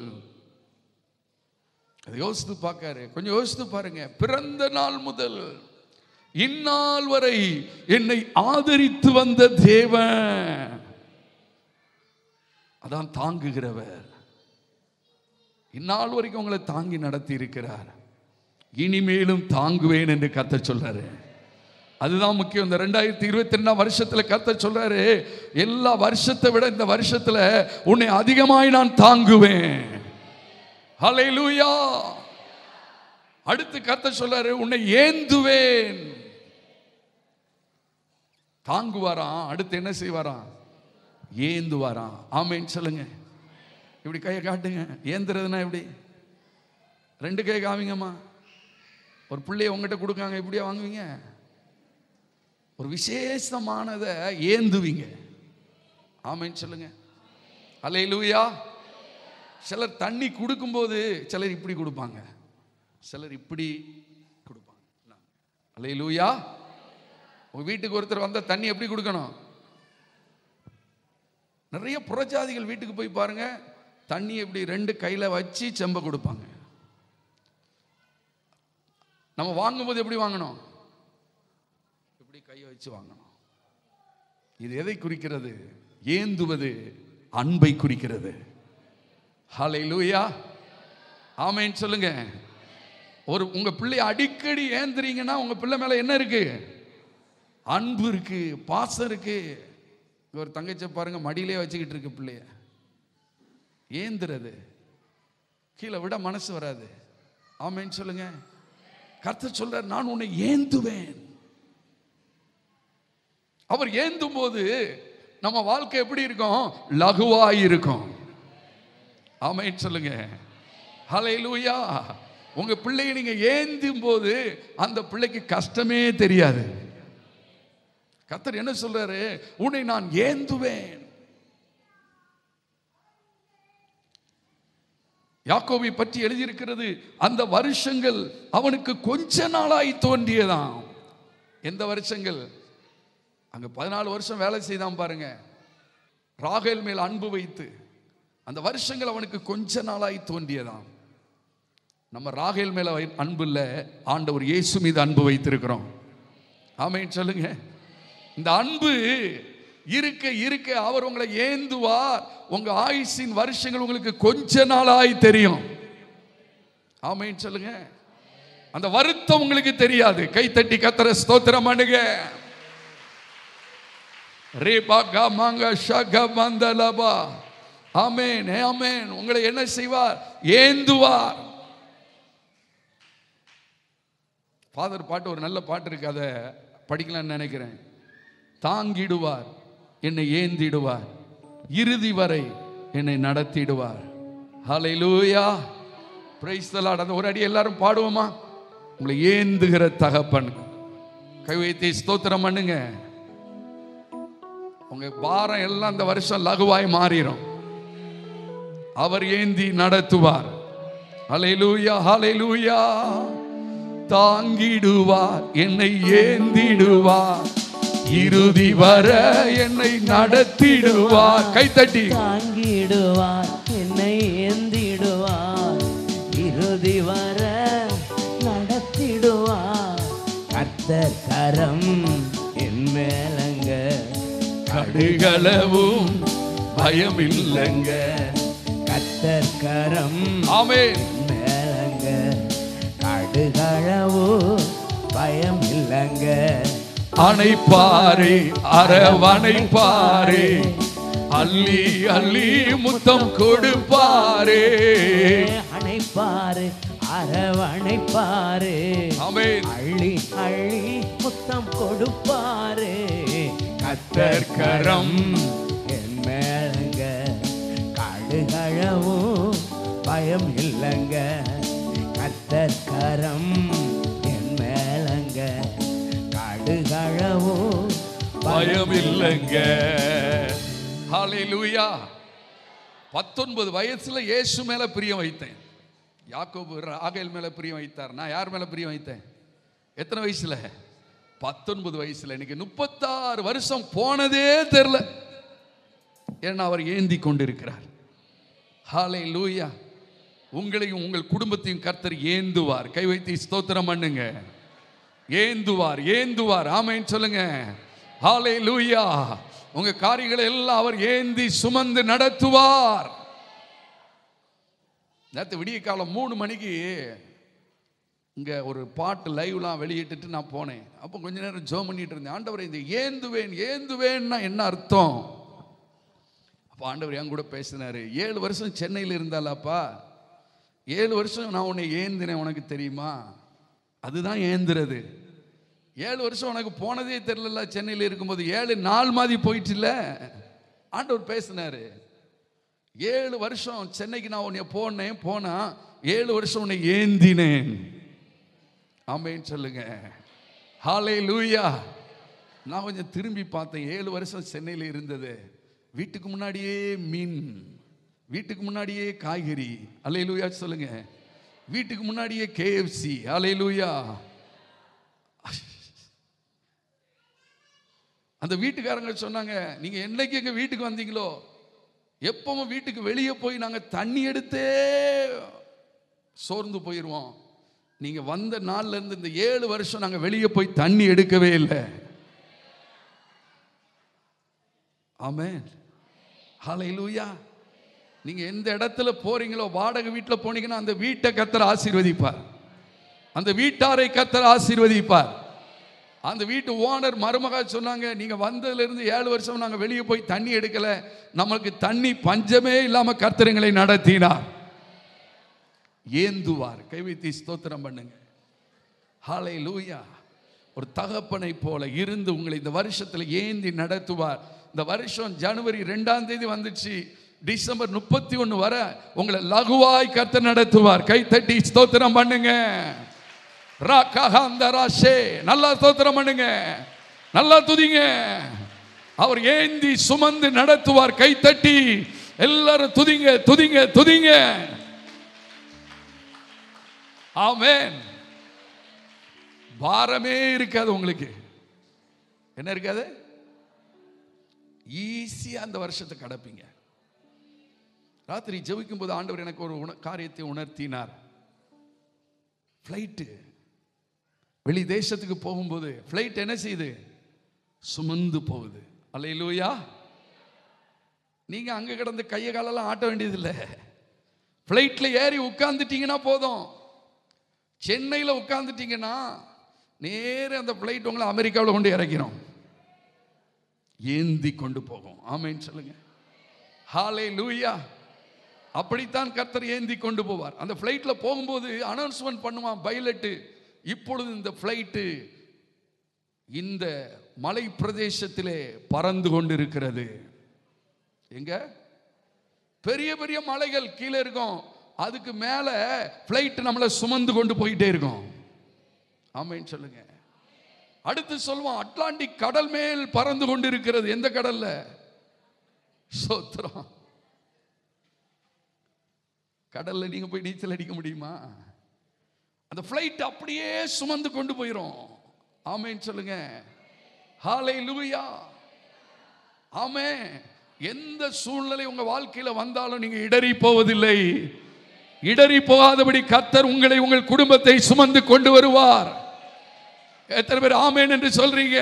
அதை யோசித்து பார்க்காரு கொஞ்சம் யோசித்து பாருங்க பிறந்த நாள் முதல் இந்நாள் வரை என்னை ஆதரித்து வந்த தேவன் அதான் தாங்குகிறவர் இந்நாள் வரைக்கும் உங்களை தாங்கி நடத்தி இருக்கிறார் இனிமேலும் தாங்குவேன் என்று கத்த சொல்றாரு அதுதான் முக்கியம் இந்த ரெண்டாயிரத்தி இருபத்தி ரெண்டாம் வருஷத்துல கத்த சொல்றாரு எல்லா வருஷத்தை விட இந்த வருஷத்துல உன்னை அதிகமாய் நான் தாங்குவேன் ஹalleluya அடுத்து கத்த சொல்றாரு உன்னை ஏந்துவேன் தாங்குவாராம் அடுத்து என்ன செய்வாராம் ஏந்துவாராம் ஆமேன்னு சொல்லுங்க இப்படி கையை காட்டுங்க ஏந்துறதுன்னா எப்படி ரெண்டு கை காமிங்கம்மா ஒரு பிள்ளைய உங்ககிட்ட கொடுக்காங்க இப்படியா வாங்குவீங்க ஒரு விசேஷமானதை ஏந்துவீங்க ஆமைன்னு சொல்லுங்க அலையிலூயா சிலர் தண்ணி கொடுக்கும்போது சிலர் இப்படி கொடுப்பாங்க சிலர் இப்படி கொடுப்பாங்க அலையிலூயா உங்க வீட்டுக்கு ஒருத்தர் வந்த தண்ணி எப்படி கொடுக்கணும் நிறைய புறஜாதிகள் வீட்டுக்கு போய் பாருங்க தண்ணி இப்படி ரெண்டு கையில வச்சு செம்ப கொடுப்பாங்க நம்ம வாங்கும்போது எப்படி வாங்கணும் இப்படி கையை வச்சு வாங்கணும் இது எதை குறிக்கிறது ஏந்துவது அன்பை குறிக்கிறது ஹலை லூயா ஆமைன்னு சொல்லுங்க ஒரு உங்க பிள்ளை அடிக்கடி ஏந்துறீங்கன்னா உங்க பிள்ளை மேல என்ன இருக்கு அன்பு இருக்கு பாசம் இருக்கு இங்க ஒரு தங்கச்சை பாருங்க மடியிலே வச்சுக்கிட்டு இருக்கு பிள்ளைய ஏந்துறது கீழே விட மனசு வராது ஆமைன்னு சொல்லுங்க கர்த்தர் சொல்றார் நான் உன்னை ஏந்துவேன் அவர் ஏந்தும் போது நம்ம வாழ்க்கை எப்படி இருக்கும் லகுவாய் இருக்கும் ஆமைன்னு சொல்லுங்க ஹalleluya உங்க பிள்ளையை நீங்க ஏந்தும் போது அந்த பிள்ளைக்கு கஷ்டமே தெரியாது கர்த்தர் என்ன சொல்றாரு உன்னை நான் ஏந்துவேன் யாக்கோவை பற்றி எழுதியிருக்கிறது அந்த வருஷங்கள் அவனுக்கு கொஞ்ச நாளாய் தோன்றியதாம் எந்த வருஷங்கள் அங்க பதினாலு வருஷம் வேலை செய்தான் பாருங்க ராகேல் மேல் அன்பு வைத்து அந்த வருஷங்கள் அவனுக்கு கொஞ்ச நாளாய் தோன்றியதாம் நம்ம ராகேல் மேல வை- அன்பு இல்ல ஆண்டவர் இயேசு மீது அன்பு வைத்திருக்கிறோம் ஆமென் சொல்லுங்க இந்த அன்பு இருக்க இருக்க அவர் உங்களை ஏந்துவார் உங்க ஆயுசின் வருஷங்கள் உங்களுக்கு கொஞ்ச நாளாய் தெரியும் ஆமைன்னு சொல்லுங்க அந்த வருத்தம் உங்களுக்கு தெரியாது கை தட்டி கத்தர ஸ்தோத்திரம் பண்ணுங்க ரேபா கா மாங்க ஷக மந்தலபா ஆமேன் ஆமேன் உங்களை என்ன செய்வார் ஏந்துவார் ஃபாதர் பாட்டு ஒரு நல்ல பாட்டு இருக்கு அதை படிக்கலாம்னு நினைக்கிறேன் தாங்கிடுவார் என்னை ஏந்திடுவார் இறுதி வரை என்னை நடத்திடுவார் ஹalleluya பிரைஸ் தி லார்ட் அந்த ஒரு அடி எல்லாரும் பாடுவோமா உங்களை ஏந்துகிற தகப்பன் கை வைத்து ஸ்தோத்திரம் பண்ணுங்க உங்க பாரம் எல்லாம் இந்த வருஷம் லகுவாய் மாறிடும் அவர் ஏந்தி நடத்துவார் ஹalleluya ஹalleluya தாங்கிடுவார் என்னை ஏந்திடுவார் இறுதி வர என்னை நடத்திடுவார் கைத்தட்டி தாங்கிடுவார் என்னை ஏந்திடுவார் இறுதி வர நடத்திடுவார் கர்த்தர் கரம் என் மேலங்க கடுகளவும் பயம் இல்லைங்க கர்த்தர் கரம் ஆமென் மேலங்க கடுகளவோ பயம் இல்லைங்க அணைப்பாரே அரவணைப்பாரே அள்ளி அள்ளி முத்தம் கொடுப்பாரே அணைப்பாரு அரவணைப்பாரு ஆமென் அள்ளி அள்ளி முத்தம் கொடுப்பாரு கத்தர் கரம் என் மேலங்க கடுகளவும் பயம் இல்லைங்க கத்தர் கரம் என் மேலங்க கடுகளவும் பயம் இல்லைங்க ஹalleluya பத்தொன்பது வயசுல இயேசு மேல பிரியம் வைத்தேன் யாக்கோபு ராகேல் மேல பிரியம் வைத்தார் நான் யார் மேல பிரியம் வைத்தேன் எத்தனை வயசுல பத்தொன்பது வயசுல இன்னைக்கு முப்பத்தாறு வருஷம் போனதே தெரில ஏன்னா அவர் ஏந்தி கொண்டிருக்கிறார் ஹாலே லூயா உங்களையும் உங்கள் குடும்பத்தையும் கர்த்தர் ஏந்துவார் கை வைத்து ஸ்தோத்திரம் பண்ணுங்க ஏந்துவார் ஏந்துவார் ஆமைன்னு சொல்லுங்க ஹாலே லூயா உங்க காரியங்களை எல்லாம் அவர் ஏந்தி சுமந்து நடத்துவார் நேற்று விடிய காலம் மூணு மணிக்கு இங்கே ஒரு பாட்டு லைவ்லாம் வெளியிட்டுட்டு நான் போனேன் அப்போ கொஞ்ச நேரம் ஜோ பண்ணிட்டு இருந்தேன் ஆண்டவர் இந்த ஏந்துவேன் ஏந்துவேன்னா என்ன அர்த்தம் அப்போ ஆண்டவர் என் கூட பேசினாரு ஏழு வருஷம் சென்னையில் இருந்தாலாப்பா ஏழு வருஷம் நான் உன்னை ஏந்தினேன் உனக்கு தெரியுமா அதுதான் ஏந்துறது ஏழு வருஷம் உனக்கு போனதே தெரியல சென்னையில் இருக்கும்போது ஏழு நாள் மாதிரி போயிட்டுல ஆண்டவர் பேசினாரு ஏழு வருஷம் சென்னைக்கு நான் உன்னை போனேன் போனா ஏழு வருஷம் உன்னை ஏந்தினேன் ஆமேன்னு சொல்லுங்க ஹாலே லூயா நான் கொஞ்சம் திரும்பி பார்த்தேன் ஏழு வருஷம் சென்னையில் இருந்தது வீட்டுக்கு முன்னாடியே மீன் வீட்டுக்கு முன்னாடியே காய்கறி அலை லூயா சொல்லுங்க வீட்டுக்கு முன்னாடியே கேஎஃப்சி அலை லூயா அந்த வீட்டுக்காரங்க சொன்னாங்க நீங்க என்னைக்கு எங்க வீட்டுக்கு வந்தீங்களோ எப்பவும் வீட்டுக்கு வெளியே போய் நாங்க தண்ணி எடுத்தே சோர்ந்து போயிடுவோம் நீங்க வந்த நாள்ல இருந்து இந்த ஏழு வருஷம் நாங்க வெளியே போய் தண்ணி எடுக்கவே இல்லை ஆமென் ஹalleluya நீங்க எந்த இடத்துல போறீங்களோ வாடகை வீட்டில் போனீங்கன்னா அந்த வீட்டை கத்தர் ஆசீர்வதிப்பார் அந்த வீட்டாரை கத்தர் ஆசீர்வதிப்பார் அந்த வீட்டு ஓனர் மருமகா சொன்னாங்க நீங்க வந்ததுல இருந்து ஏழு வருஷம் நாங்க வெளியே போய் தண்ணி எடுக்கல நமக்கு தண்ணி பஞ்சமே இல்லாம கர்த்தரங்களை நடத்தினார் ஏந்துவார் கைவித்தி ஸ்தோத்திரம் பண்ணுங்க ஹாலை லூயா ஒரு தகப்பனை போல இருந்து உங்களை இந்த வருஷத்துல ஏந்தி நடத்துவார் இந்த வருஷம் ஜனவரி ரெண்டாம் தேதி வந்துச்சு டிசம்பர் முப்பத்தி ஒன்று வர உங்களை லகுவாய் கர்த்தர் நடத்துவார் கை தட்டி ஸ்தோத்திரம் பண்ணுங்க ராஷே நல்லா ஸ்தோத்திரம் பண்ணுங்க நல்லா துதிங்க அவர் ஏந்தி சுமந்து நடத்துவார் கை தட்டி எல்லாரும் துதிங்க துதிங்க துதிங்க ஆமென் பாரமே இருக்காது உங்களுக்கு என்ன இருக்காது ஈஸியா அந்த வருஷத்தை கடப்பீங்க ராத்திரி ஜெபிக்கும் போது ஆண்டவர் எனக்கு ஒரு உண காரியத்தை உணர்த்தினார் ஃப்ளைட்டு வெளி தேசத்துக்கு போகும்போது ஃப்ளைட் என்ன செய்யுது சுமந்து போகுது அல்லையிலூயா நீங்க அங்க கிடந்து கையை காலெல்லாம் ஆட்ட வேண்டியதில்லை ஃப்ளைட்ல ஏறி உட்கார்ந்துட்டீங்கன்னா போதும் சென்னையில் உட்காந்துட்டீங்கன்னா நேரே அந்த ஃப்ளைட் உங்களை அமெரிக்காவில் கொண்டு இறக்கிறோம் ஏந்தி கொண்டு போகும் ஆமேன்னு சொல்லுங்க ஹாலே லூயா அப்படித்தான் கர்த்தர் ஏந்தி கொண்டு போவார் அந்த ஃப்ளைட்டில் போகும்போது அனௌன்ஸ்மெண்ட் பண்ணுவான் பைலட்டு இப்பொழுது இந்த ஃப்ளைட்டு இந்த மலை பிரதேசத்திலே பறந்து கொண்டிருக்கிறது எங்க பெரிய பெரிய மலைகள் கீழே இருக்கும் அதுக்கு மேலே ஃப்ளைட் நம்மளை சுமந்து கொண்டு போயிட்டே இருக்கும் ஆமைன்னு சொல்லுங்க அடுத்து சொல்லுவான் அட்லாண்டிக் கடல் மேல் பறந்து கொண்டிருக்கிறது எந்த கடல்ல சோத்திரம் கடல்ல நீங்க போய் நீச்சல் அடிக்க முடியுமா அந்த ஃப்ளைட் அப்படியே சுமந்து கொண்டு போயிரும் ஆமேன்னு சொல்லுங்க ஹாலை லூயா ஆமே எந்த சூழ்நிலை உங்க வாழ்க்கையில வந்தாலும் நீங்க இடறி போவதில்லை இடறி போகாதபடி கர்த்தர் உங்களை உங்கள் குடும்பத்தை சுமந்து கொண்டு வருவார் எத்தனை பேர் ஆமேன் என்று சொல்றீங்க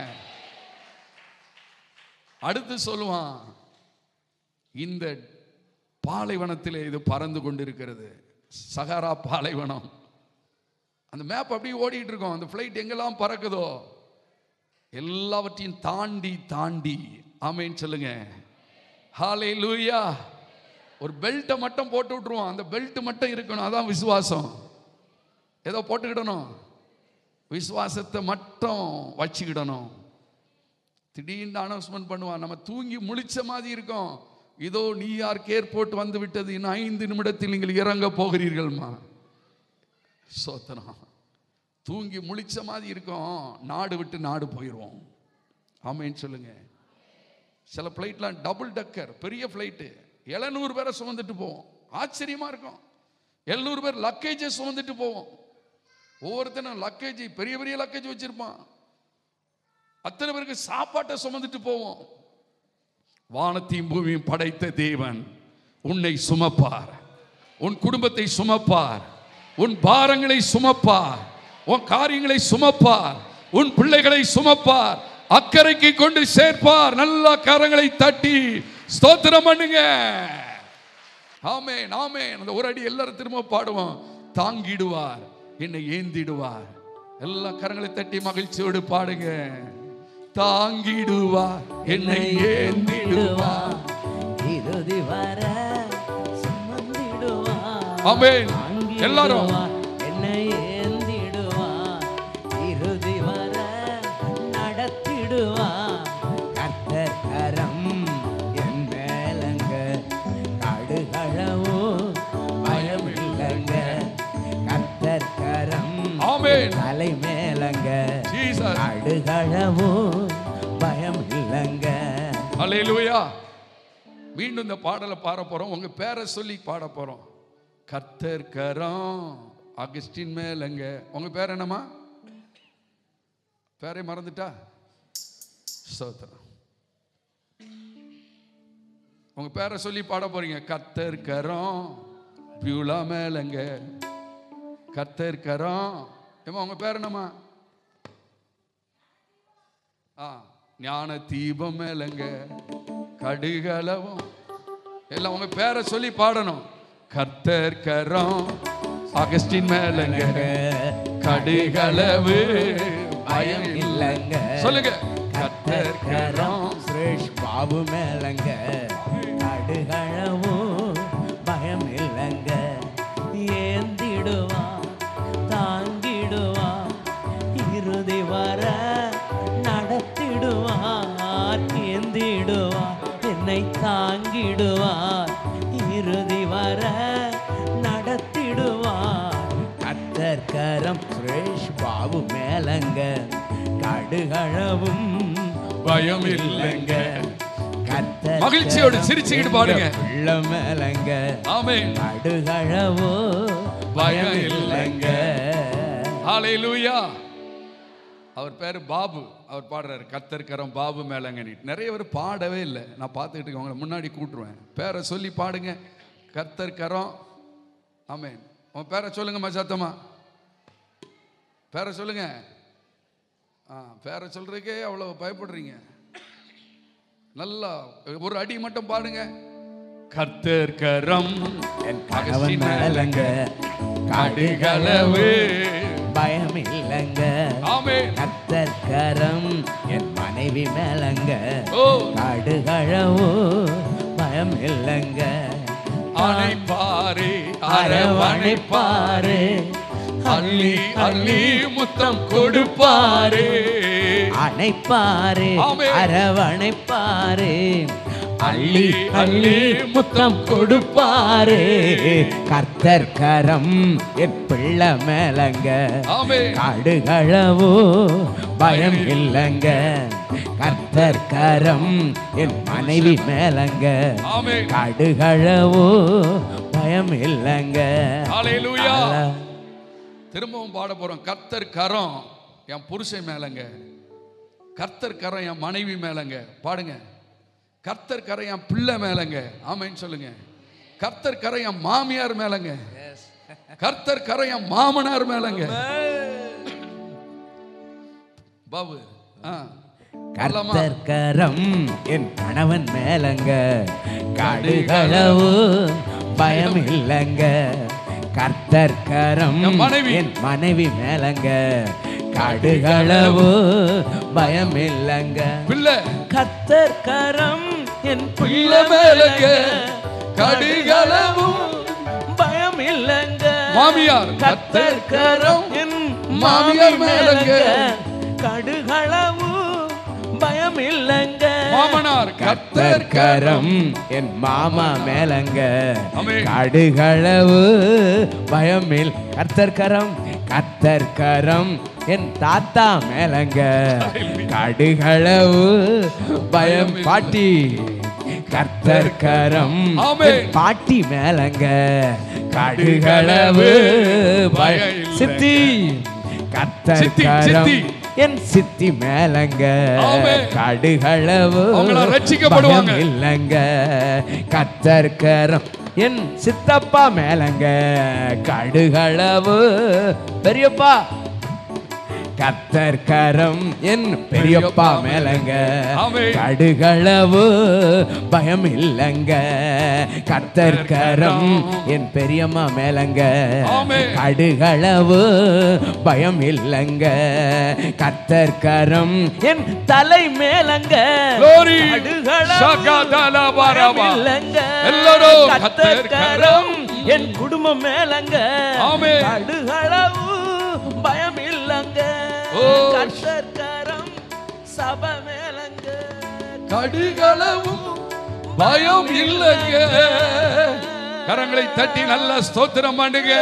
அடுத்து சொல்லுவான் இந்த பாலைவனத்திலே இது பறந்து கொண்டிருக்கிறது சகாரா பாலைவனம் அந்த மேப் அப்படியே ஓடிட்டு இருக்கோம் அந்த ஃப்ளைட் எங்கெல்லாம் பறக்குதோ எல்லாவற்றையும் தாண்டி தாண்டி ஆமேன்னு சொல்லுங்க ஹாலே லூயா ஒரு பெல்ட்டை மட்டும் போட்டு விட்டுருவோம் அந்த பெல்ட் மட்டும் இருக்கணும் அதான் விசுவாசம் ஏதோ போட்டுக்கிடணும் விசுவாசத்தை மட்டும் வச்சுக்கிடணும் திடீர்னு அனௌன்ஸ்மெண்ட் பண்ணுவான் நம்ம தூங்கி முழிச்ச மாதிரி இருக்கோம் இதோ நியூயார்க் ஏர்போர்ட் வந்து விட்டது இன்னும் ஐந்து நிமிடத்தில் நீங்கள் இறங்க போகிறீர்கள்மா சோத்தனம் தூங்கி முழிச்ச மாதிரி இருக்கோம் நாடு விட்டு நாடு போயிடுவோம் ஆமேன்னு சொல்லுங்க சில ஃப்ளைட்லாம் டபுள் டக்கர் பெரிய ஃப்ளைட்டு எழுநூறு பேரை சுமந்துட்டு போவோம் ஆச்சரியமா இருக்கும் எழுநூறு பேர் லக்கேஜை சுமந்துட்டு போவோம் ஒவ்வொருத்தனும் லக்கேஜ் பெரிய பெரிய லக்கேஜ் வச்சிருப்பான் அத்தனை பேருக்கு சாப்பாட்டை சுமந்துட்டு போவோம் வானத்தையும் பூமியும் படைத்த தேவன் உன்னை சுமப்பார் உன் குடும்பத்தை சுமப்பார் உன் பாரங்களை சுமப்பார் உன் காரியங்களை சுமப்பார் உன் பிள்ளைகளை சுமப்பார் அக்கறைக்கு கொண்டு சேர்ப்பார் நல்ல கரங்களை தட்டி ஸ்தோத்திரம் பண்ணுங்க ஆமென் ஆமென் அந்த ஒரு அடி எல்லாரும் திரும்ப பாடுவோம் தாங்கிடுவார் என்னை ஏந்திடுவார் எல்லா கரங்களை தட்டி மகிழ்ச்சியோடு பாடுங்க தாங்கிடுவார் என்னை ஏந்திடுவார் இறுதி வர சுமந்திடுவார் ஆமென் எல்லாரும் என்னை ஏந்திடுவார் இறுதி வர நடத்திடுவார் கர்த்தர் கரம் என் மேலங்க கடுகளவோ பயம் இல்லைங்க கர்த்தர் கரம் ஆமென் தலை மேலங்க ஜீசஸ் கடுகளவோ பயம் இல்லைங்க அல்லேலூயா மீண்டும் இந்த பாடலை பாட போறோம் உங்க பேரை சொல்லி பாட போறோம் கர்த்தர் கரம் அகஸ்டின் மேலங்க உங்க பேர் என்னம்மா பேரை மறந்துட்டா ஸ்தோத்திரம் உங்க பேரை சொல்லி பாட போறீங்க கர்த்தர் கரம் பியூலா மேலங்க கர்த்தர் கரம் ஏமா உங்க பேர் என்னம்மா ஆ ஞான தீபம் மேலங்க கடுகளவும் எல்லாம் உங்க பேரை சொல்லி பாடணும் கர்த்தர் கரம் அகஸ்டின் மேலங்க கடுகளவு பயம் இல்லை இல்லைங்க சொல்லுங்க கர்த்தர் கரம் சுரேஷ் பாபு மேலங்க கடுகளவும் பயம் இல்லைங்க ஏந்திடுவா தாங்கிடுவா இறுதி வர நடத்திடுவார் ஏந்திடுவார் என்னை தாங்கிடுவார் இறுதி வர நடத்திடுவார் கத்தர் கரம் சுரேஷ் பாபு மேலங்க கடுகளவும் பயம் இல்லைங்க கத்தர் மகிழ்ச்சியோடு கரம் சிரிச்சுக்கிட்டு பாடுங்க. எங்க பிள்ளை மேலங்க ஆமென் கடுகளவோ பயம் இல்லைங்க. ஹalleluya அவர் பேர் பாபு அவர் பாடுறாரு கத்தர்கரம் பாபு மேலங்க நிறைய பேர் பாடவே இல்லை நான் பார்த்துக்கிட்டு இருக்கேன் உங்களை முன்னாடி கூட்டுருவேன் பேரை சொல்லி பாடுங்க கத்தர்கரம் ஆமென் உன் பேரை சொல்லுங்க மச்சாத்தம்மா பேரை சொல்லுங்க ஆ பேரை சொல்றதுக்கே அவ்வளோ பயப்படுறீங்க நல்லா ஒரு அடி மட்டும் பாடுங்க கர்த்தர் கரம் என் கணவன் அகசின மேலங்க கடுகளவு பயம் இல்லைங்க ஆமே கத்தர் கரம் என் மனைவி மேலங்க ஓ கடுகளவோ பயம் இல்லைங்க அணைப்பாரே அரவணைப்பாரு அள்ளி அள்ளி முத்தம் கொடுப்பாரே அணைப்பாரு ஆமென். அரவணைப்பாரு அள்ளி அள்ளி முத்தம் கொடுப்பாரு கர்த்தர் கரம் என் பிள்ளை மேலங்க ஆமே கடுகளவோ பயம் இல்லைங்க கர்த்தர் கரம் என் மனைவி மேலங்க ஆமே கடுகளவோ பயம் இல்லைங்க ஹalleluya திரும்பவும் பாட போறோம் கர்த்தர் கரம் என் புருஷன் மேலங்க கர்த்தர் கரம் என் மனைவி மேலங்க பாடுங்க கர்த்தர் கரம் என் பிள்ளை மேலங்க ஆமைன்னு சொல்லுங்க கர்த்தர் கரம் என் மாமியார் மேலங்க கர்த்தர் கரம் என் மாமனார் மேலங்க பாபு ஆ சொல்லலாமா? கர்த்தர் கரம் என் கணவன் மேலங்க கடுகளவு பயம் இல்லைங்க கர்த்தர் கரம் என் மனைவி. என் மனைவி மேலங்க கடுகளவு பயம் இல்லைங்க பிள்ளை கர்த்தர் கரம் என் பிள்ளை மேலங்க கடுகளவும் பயம் இல்லைங்க மாமியார் கர்த்தர் கரம் என் மாமியார் மேலங்க. கடுகளவு பயம் இல்லைங்க மாமனார் கர்த்தர் கரம் என் மாமா மேலங்க ஆமென். கடுகளவு பயமில் கர்த்தர் கரம் கர்த்தர் கரம் என் தாத்தா மேலங்க கடுகளவு பயம் பாட்டி கர்த்தர் கரம் ஆமென். என் பாட்டி மேலங்க கடுகளவு பயம் பயம் இல்லைங்க. சித்தி கர்த்தர் சித்தி, கரம் சித்தி. என் சித்தி மேலங்க ஆமென். கடுகளவு அவங்களாம் ரட்சிக்கப்படுவாங்க. பயம் இல்லைங்க கத்தர் கரம் என் சித்தப்பா மேலங்க கடுகளவு பெரியப்பா கத்தர் கரம் என் பெரியப்பா மேலங்க ஆமென். கடுகளவு பயம் இல்லைங்க கத்தர் கரம் என் பெரியம்மா மேலங்க ஆமென். கடுகளவு பயம் இல்லைங்க கத்தர் கரம் என் தலை மேலங்க Glory. கடுகளவு சகதல பரபா. பயம் இல்லைங்க. எல்லாரும் கத்தர் கத்தர் கரம் என் குடும்பம் மேலங்க ஆமென். கடுகளவு பயம் இல்லைங்க ஓ. கத்தர் கரம் சபை மேலங்க கடுகளவும் பயம் இல்லைங்க கரங்களை தட்டி நல்ல ஸ்தோத்திரம் பண்ணுங்க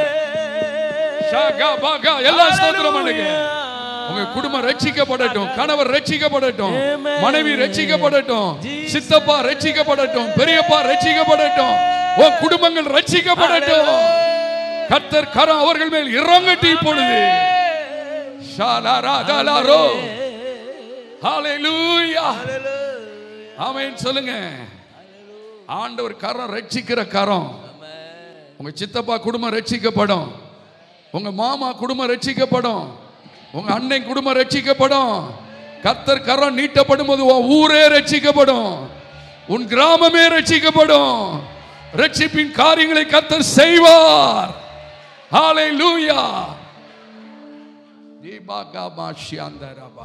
ஷாகா பாகா எல்லாம் ஸ்தோத்திரம் பண்ணுங்க உங்க குடும்பம் ரட்சிக்கப்படட்டும் கணவர் ரட்சிக்கப்படட்டும் மனைவி ரட்சிக்கப்படட்டும் சித்தப்பா ரட்சிக்கப்படட்டும் பெரியப்பா ரட்சிக்கப்படட்டும் உன் குடும்பங்கள் ரட்சிக்கப்படட்டும் கர்த்தர் கரம் அவர்கள் மேல் இறங்கட்டி இப்பொழுது ஷாலாராதாலாரோ. ஹalleluya ஆமென் சொல்லுங்க ஆண்டவர் கரம் ரட்சிக்கிற கரம் உங்க சித்தப்பா குடும்பம் ரட்சிக்கப்படும் உங்க மாமா குடும்பம் ரட்சிக்கப்படும் உங்க அண்ணன் குடும்பம் ரட்சிக்கப்படும் கர்த்தர் கரம் நீட்டப்படும் போது உன் ஊரே ரட்சிக்கப்படும் உன் கிராமமே ரட்சிக்கப்படும் ரட்சிப்பின் காரியங்களை கர்த்தர் செய்வார் ஹalleluya தீபாகா ஷியாந்தரபா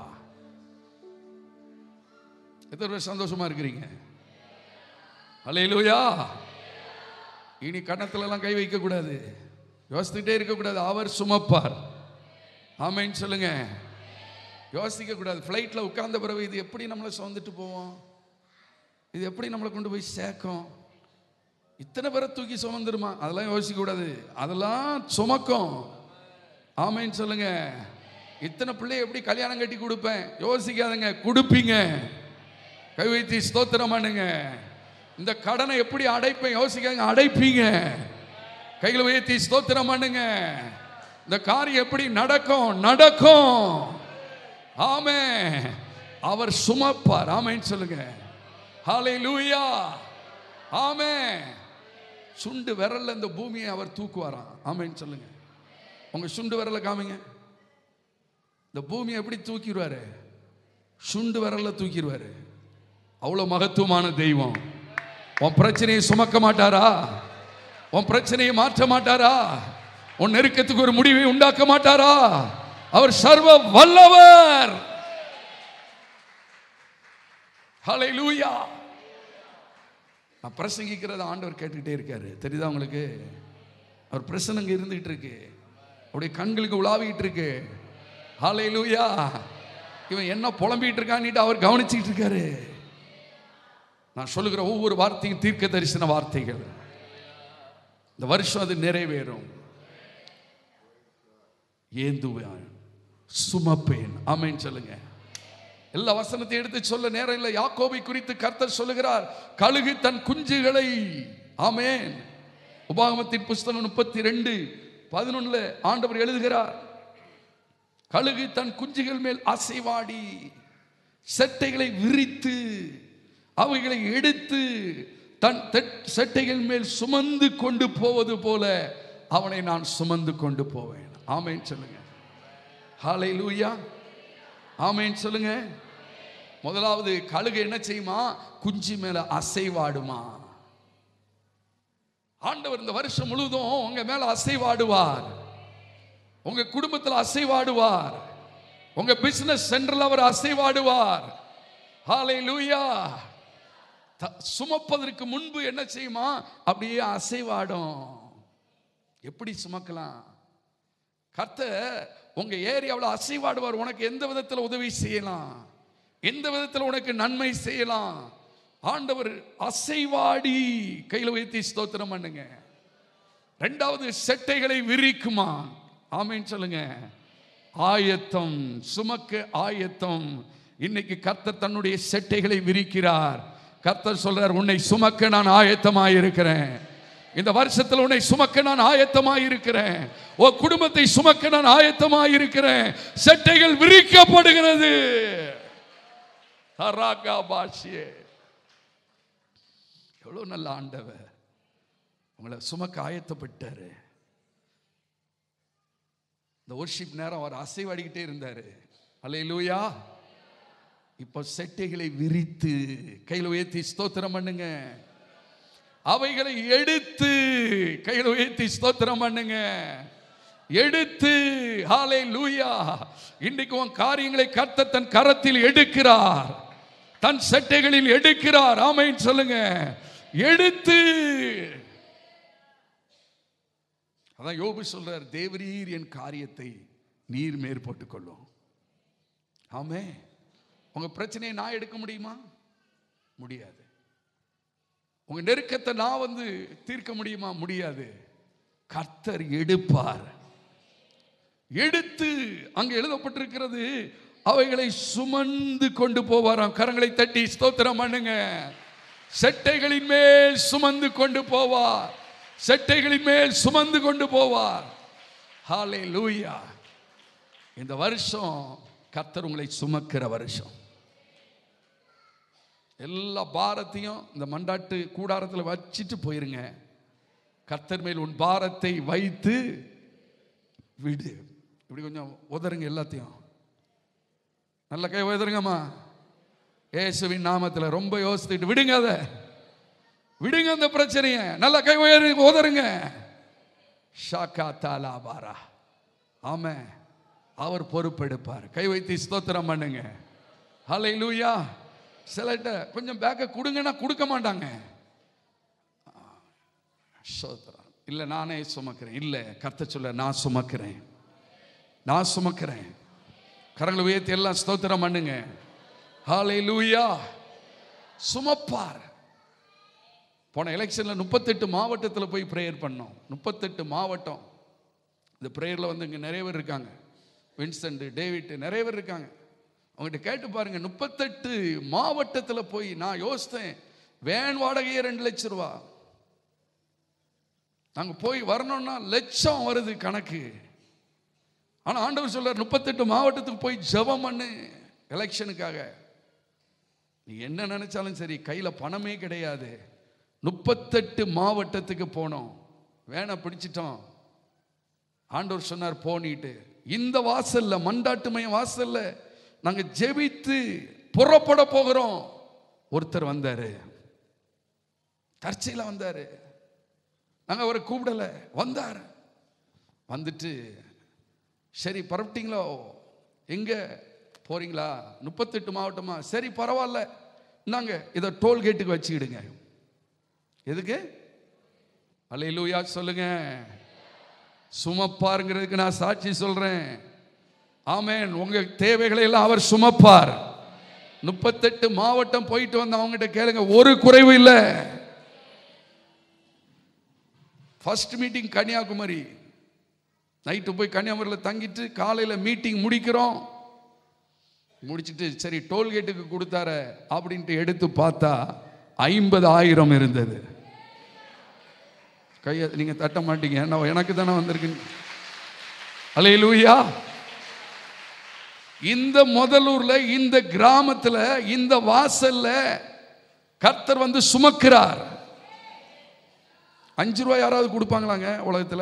எத்தனை பேர் சந்தோஷமா இருக்கிறீங்க ஹalleluya இனி கன்னத்துல எல்லாம் கை வைக்க கூடாது யோசித்துட்டே இருக்க கூடாது அவர் சுமப்பார் ஆமைன்னு சொல்லுங்க யோசிக்க கூடாது ஃப்ளைட்ல உட்கார்ந்த பிறகு இது எப்படி நம்மளை சுமந்துட்டு போவோம் இது எப்படி நம்மளை கொண்டு போய் சேர்க்கும் இத்தனை பேரை தூக்கி சுமந்துருமா அதெல்லாம் யோசிக்க கூடாது அதெல்லாம் சுமக்கும் ஆமைன்னு சொல்லுங்க இத்தனை பிள்ளை எப்படி கல்யாணம் கட்டி கொடுப்பேன் யோசிக்காதங்க கொடுப்பீங்க கை வைத்து ஸ்தோத்திரம் பண்ணுங்க இந்த கடனை எப்படி அடைப்பேன் யோசிக்காங்க அடைப்பீங்க கைகளை உயர்த்தி ஸ்தோத்திரம் பண்ணுங்க இந்த காரியம் எப்படி நடக்கும் நடக்கும் ஆமே அவர் சுமப்பார் ஆமைன்னு சொல்லுங்க ஹாலே லூயா ஆமே சுண்டு விரல்ல இந்த பூமியை அவர் தூக்குவாராம் ஆமைன்னு சொல்லுங்க உங்க சுண்டு விரல காமிங்க இந்த பூமியை எப்படி தூக்கிடுவாரு சுண்டு விரல்ல தூக்கிடுவாரு அவ்வளோ மகத்துவமான தெய்வம் உன் பிரச்சனையை சுமக்க மாட்டாரா உன் பிரச்சனையை மாற்ற மாட்டாரா உன் நெருக்கத்துக்கு ஒரு முடிவை உண்டாக்க மாட்டாரா அவர் சர்வ வல்லவர் ஹalleluya நான் பிரசங்கிக்கிறத ஆண்டவர் கேட்டுக்கிட்டே இருக்காரு தெரியுதா உங்களுக்கு அவர் பிரசனங்க இருந்துகிட்டு இருக்கு அப்படியே கண்களுக்கு உலாவிட்டு இருக்கு ஹalleluya இவன் என்ன புலம்பிட்டு இருக்கான்னுட்டு அவர் கவனிச்சுக்கிட்டு இருக்காரு நான் சொல்லுகிற ஒவ்வொரு வார்த்தையும் தீர்க்க தரிசன வார்த்தைகள் இந்த வருஷம் அது நிறைவேறும் ஏந்துவேன் சுமப்பேன் ஆமென் சொல்லுங்க எல்லா வசனத்தை எடுத்து சொல்ல நேரம் இல்லை யாக்கோபை குறித்து கர்த்தர் சொல்லுகிறார் கழுகு தன் குஞ்சுகளை ஆமென் உபாகமத்தின் புஸ்தகம் முப்பத்தி ரெண்டு பதினொன்னுல ஆண்டவர் எழுதுகிறார் கழுகு தன் குஞ்சுகள் மேல் அசைவாடி செட்டைகளை விரித்து அவைகளை எடுத்து தன் தெட்- செட்டைகள் மேல் சுமந்து கொண்டு போவது போல அவனை நான் சுமந்து கொண்டு போவேன் ஆமென் சொல்லுங்க ஹாலை லூயா ஆமென் சொல்லுங்க முதலாவது கழுகு என்ன செய்யுமா குஞ்சு மேல அசைவாடுமா ஆண்டவர் இந்த வருஷம் முழுவதும் உங்க மேல அசைவாடுவார் உங்க குடும்பத்தில் அசைவாடுவார் உங்க பிசினஸ் சென்டரில் அவர் அசைவாடுவார் ஹாலை லூயா சுமப்பதற்கு முன்பு என்ன செய்யுமா அப்படியே அசைவாடும் எப்படி சுமக்கலாம் கர்த்தர் உங்க ஏரியாவில் அசைவாடுவார் உனக்கு எந்த விதத்தில் உதவி செய்யலாம் எந்த விதத்தில் உனக்கு நன்மை செய்யலாம் ஆண்டவர் அசைவாடி கையில் வைத்து ஸ்தோத்திரம் பண்ணுங்க ரெண்டாவது செட்டைகளை விரிக்குமா ஆமென் சொல்லுங்க ஆயத்தம் சுமக்க ஆயத்தம் இன்னைக்கு கர்த்தர் தன்னுடைய செட்டைகளை விரிக்கிறார் கர்த்தர் சொல்றார் உன்னை சுமக்க நான் ஆயத்தமாய் இருக்கிறேன் இந்த வருஷத்தில் உன்னை சுமக்க நான் ஆயத்தமாய் இருக்கிறேன் உன் குடும்பத்தை சுமக்க நான் ஆயத்தமாய் இருக்கிறேன் செட்டைகள் விரிக்கப்படுகிறது ஹராகா பாஷியே எவ்வளவு நல்ல ஆண்டவர் உங்களை சுமக்க ஆயத்தப்பட்டாரு இந்த ஒர்ஷிப் நேரம் அவர் அசைவாடிக்கிட்டே இருந்தாரு அல்லேலூயா இப்போ செட்டைகளை விரித்து கையில் உயர்த்தி ஸ்தோத்திரம் பண்ணுங்க அவைகளை எடுத்து கையில் உயர்த்தி ஸ்தோத்திரம் பண்ணுங்க எடுத்து ஹாலே லூயா இன்றைக்கு உன் காரியங்களை கர்த்தர் தன் கரத்தில் எடுக்கிறார் தன் செட்டைகளில் எடுக்கிறார் ஆமைன்னு சொல்லுங்க எடுத்து அதான் யோபு சொல்றார் தேவரீர் என் காரியத்தை நீர் மேற்பட்டுக் கொள்ளும் ஆமே உங்க பிரச்சனையை நான் எடுக்க முடியுமா முடியாது உங்க நெருக்கத்தை நான் வந்து தீர்க்க முடியுமா முடியாது கர்த்தர் எடுப்பார் எடுத்து அங்க எழுதப்பட்டிருக்கிறது அவைகளை சுமந்து கொண்டு போவாராம் கரங்களை தட்டி ஸ்தோத்திரம் பண்ணுங்க செட்டைகளின் மேல் சுமந்து கொண்டு போவார் செட்டைகளின் மேல் சுமந்து கொண்டு போவார் ஹாலே லூயா இந்த வருஷம் கர்த்தர் உங்களை சுமக்கிற வருஷம் எல்லா பாரத்தையும் இந்த மண்டாட்டு கூடாரத்தில் வச்சிட்டு போயிருங்க கர்த்தர் மேல் உன் பாரத்தை வைத்து விடு இப்படி கொஞ்சம் உதருங்க எல்லாத்தையும் நல்ல கை உதருங்கம்மா இயேசுவின் நாமத்தில் ரொம்ப யோசித்துட்டு விடுங்க அதை விடுங்க அந்த பிரச்சனையை நல்ல கை உயரு உதருங்க ஷாக்கா தாலா பாரா ஆமே அவர் பொறுப்பெடுப்பார் கை வைத்து ஸ்தோத்திரம் பண்ணுங்க ஹலை லூயா சிலட்ட கொஞ்சம் பேக்கை கொடுங்கன்னா கொடுக்க மாட்டாங்க ஸ்தோத்திரம் இல்லை நானே சுமக்கிறேன் இல்லை கர்த்த சொல்ல நான் சுமக்கிறேன் நான் சுமக்கிறேன் கரங்களை உயர்த்தி எல்லாம் ஸ்தோத்திரம் பண்ணுங்க ஹாலை லூயா சுமப்பார் போன எலெக்ஷனில் முப்பத்தெட்டு மாவட்டத்தில் போய் ப்ரேயர் பண்ணோம் முப்பத்தெட்டு மாவட்டம் இந்த ப்ரேயரில் வந்து இங்கே நிறைய பேர் இருக்காங்க வின்சென்ட் டேவிட் நிறைய பேர் இருக்காங்க அவங்ககிட்ட கேட்டு பாருங்க முப்பத்தெட்டு மாவட்டத்தில் போய் நான் யோசித்தேன் வேன் வாடகையே ரெண்டு லட்சம் ரூபா நாங்கள் போய் வரணும்னா லட்சம் வருது கணக்கு ஆனால் ஆண்டவர் சொல்றார் முப்பத்தெட்டு மாவட்டத்துக்கு போய் ஜெபம் பண்ணு எலெக்ஷனுக்காக நீ என்ன நினைச்சாலும் சரி கையில் பணமே கிடையாது முப்பத்தெட்டு மாவட்டத்துக்கு போனோம் வேனை பிடிச்சிட்டோம் ஆண்டவர் சொன்னார் போனிட்டு இந்த வாசல்ல மண்டாட்டுமய வாசல்ல நாங்க ஜெபித்து புறப்பட போகிறோம் ஒருத்தர் வந்தாரு தற்செயலாக வந்தார் நாங்கள் அவரை கூப்பிடலை வந்தார் வந்துட்டு சரி பரப்பிட்டீங்களோ எங்கே போறீங்களா முப்பத்தெட்டு மாவட்டமா சரி பரவாயில்ல இந்தாங்க இதை டோல்கேட்டுக்கு வச்சுக்கிடுங்க எதுக்கு அல்லையிலூயா சொல்லுங்க சுமப்பாருங்கிறதுக்கு நான் சாட்சி சொல்றேன் ஆமென் உங்க தேவைகளை எல்லாம் அவர் சுமப்பார் முப்பத்தெட்டு மாவட்டம் போயிட்டு வந்து அவங்ககிட்ட கேளுங்க ஒரு குறைவு இல்லை ஃபர்ஸ்ட் மீட்டிங் கன்னியாகுமரி நைட்டு போய் கன்னியாகுமரியில் தங்கிட்டு காலையில் மீட்டிங் முடிக்கிறோம் முடிச்சிட்டு சரி டோல்கேட்டுக்கு கொடுத்தார அப்படின்ட்டு எடுத்து பார்த்தா ஐம்பது ஆயிரம் இருந்தது கையை நீங்க தட்ட மாட்டீங்க ஏன்னா எனக்கு தானே வந்திருக்கு அலையிலூயா இந்த முதலூர்ல இந்த கிராமத்துல இந்த வாசல்ல கர்த்தர் வந்து சுமக்கிறார் அஞ்சு ரூபாய் யாராவது கொடுப்பாங்களாங்க உலகத்துல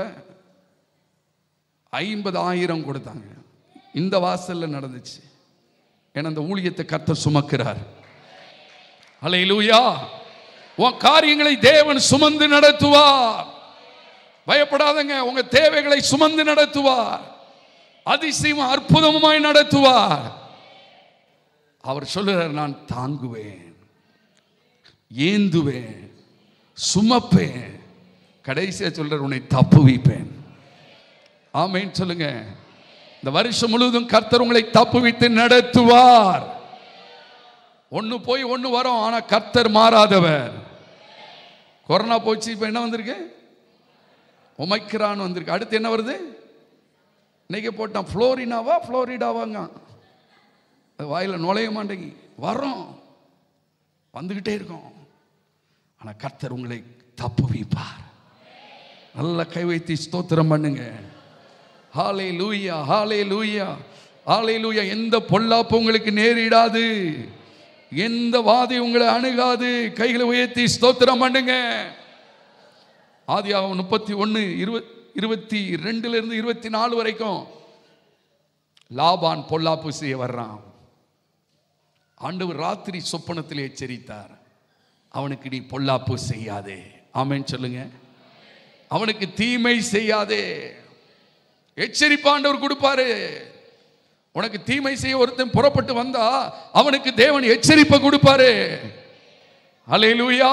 ஐம்பது ஆயிரம் கொடுத்தாங்க இந்த வாசல்ல நடந்துச்சு ஏன்னா அந்த ஊழியத்தை கர்த்தர் சுமக்கிறார் அலையிலூயா உன் காரியங்களை தேவன் சுமந்து நடத்துவார் பயப்படாதங்க உங்க தேவைகளை சுமந்து நடத்துவார் அதிசயம் அற்புதமாய் நடத்துவார் அவர் சொல்லுறார் நான் தாங்குவேன் ஏந்துவேன் சுமப்பேன் கடைசியா சொல்றார் உன்னை தப்புவிப்பேன் ஆமென் சொல்லுங்க இந்த வருஷம் முழுவதும் கர்த்தர் உங்களை தப்புவித்து நடத்துவார் ஒன்று போய் ஒன்று வரும் ஆனா கர்த்தர் மாறாதவர் கொரோனா போச்சு இப்போ என்ன வந்திருக்கு ஒமைக்ரான் வந்திருக்கு அடுத்து என்ன வருது இன்னைக்கு போட்டான் ஃப்ளோரினாவா ஃப்ளோரிடாவாங்க அது வாயில நுழைய மாட்டேங்கி வரோம் வந்துக்கிட்டே இருக்கோம் ஆனால் கர்த்தர் உங்களை தப்புவிப்பார் நல்ல கை வைத்து ஸ்தோத்திரம் பண்ணுங்க ஹாலே லூயா ஹாலே லூயா ஹாலே லூயா எந்த பொல்லாப்பு உங்களுக்கு நேரிடாது எந்த வாதி உங்களை அணுகாது கைகளை உயர்த்தி ஸ்தோத்திரம் பண்ணுங்க ஆதியாகமம் முப்பத்தி ஒன்று இருபத் இருபத்தி ரெண்டுல இருந்து இருபத்தி நாலு வரைக்கும் லாபான் பொல்லாப்பு செய்ய வர்றான் ஆண்டவர் ராத்திரி சொப்பனத்தில் எச்சரித்தார் அவனுக்கு நீ பொல்லாப்பு செய்யாதே ஆமென் சொல்லுங்க அவனுக்கு தீமை செய்யாதே எச்சரிப்பு ஆண்டவர் கொடுப்பாரு உனக்கு தீமை செய்ய ஒருத்தன் புறப்பட்டு வந்தா அவனுக்கு தேவன் எச்சரிப்பை கொடுப்பாரு அலையிலூயா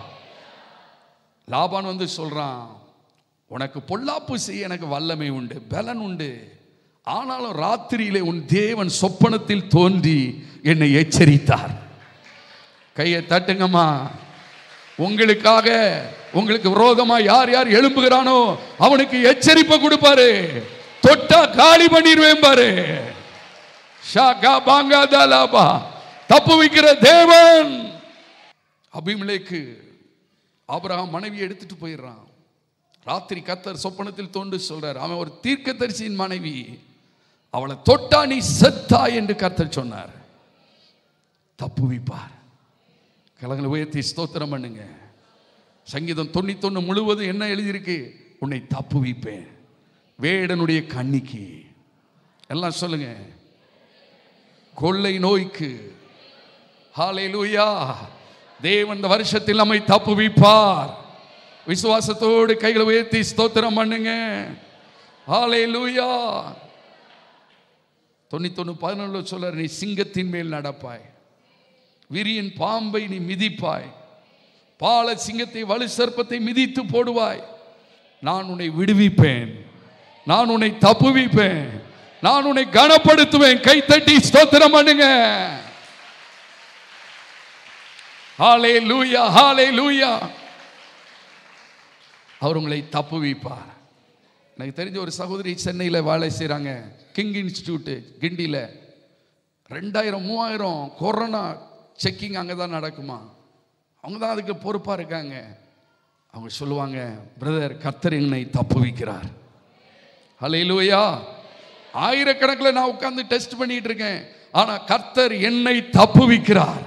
லாபான் வந்து சொல்றான் உனக்கு பொல்லாப்பு செய்ய எனக்கு வல்லமை உண்டு பலன் உண்டு ஆனாலும் ராத்திரியிலே உன் தேவன் சொப்பனத்தில் தோன்றி என்னை எச்சரித்தார் கையை தட்டுங்கம்மா உங்களுக்காக உங்களுக்கு விரோதமா யார் யார் எழும்புகிறானோ அவனுக்கு எச்சரிப்பை கொடுப்பாரு தொட்டா காலி பண்ணிடுவேன் பாரு ஷாகா பாங்கா தாலாபா தப்பு வைக்கிற தேவன் அபிமலேக்கு ஆபிரகாம் மனைவி எடுத்துட்டு போயிடுறான் ராத்திரி கத்தர் சொப்பனத்தில் தோண்டு சொல்றார் அவன் ஒரு தீர்க்கதரிசியின் மனைவி அவளை தொட்டா நீ செத்தா என்று கர்த்தர் சொன்னார் தப்புவிப்பார் கலங்களை உயர்த்தி ஸ்தோத்திரம் பண்ணுங்க சங்கீதம் தொண்ணூத்தொன்னு முழுவதும் என்ன எழுதியிருக்கு உன்னை தப்புவிப்பேன் வேடனுடைய கண்ணிக்கு எல்லாம் சொல்லுங்க கொள்ளை நோய்க்கு ஹalleluya தேவன் இந்த வருஷத்தில் நம்மை தப்புவிப்பார் விசுவாசத்தோடு கைகளை உயர்த்தி ஸ்தோத்திரம் பண்ணுங்க ஹalleluya தொண்ணூத்தொன்னு பதினொன்று சொல்றார் நீ சிங்கத்தின் மேல் நடப்பாய் விரியன் பாம்பை நீ மிதிப்பாய் பால சிங்கத்தை வலு சர்ப்பத்தை மிதித்து போடுவாய் நான் உன்னை விடுவிப்பேன் நான் உன்னை தப்புவிப்பேன் நான் உன்னை கனப்படுத்துவேன் கைத்தட்டி ஸ்தோத்திரம் பண்ணுங்க ஹாலே லூயா ஹாலே லூயா அவர் உங்களை தப்புவிப்பார் எனக்கு தெரிஞ்ச ஒரு சகோதரி சென்னையில் வேலை செய்கிறாங்க கிங் இன்ஸ்டியூட்டு கிண்டியில் ரெண்டாயிரம் மூவாயிரம் கொரோனா செக்கிங் அங்கே தான் நடக்குமா அவங்க தான் அதுக்கு பொறுப்பாக இருக்காங்க அவங்க சொல்லுவாங்க பிரதர் கர்த்தர் என்னை தப்புவிக்கிறார் ஹalleluya ஆயிரக்கணக்கில் நான் உட்கார்ந்து டெஸ்ட் பண்ணிட்டு இருக்கேன் ஆனா கர்த்தர் என்னை தப்புவிக்கிறார்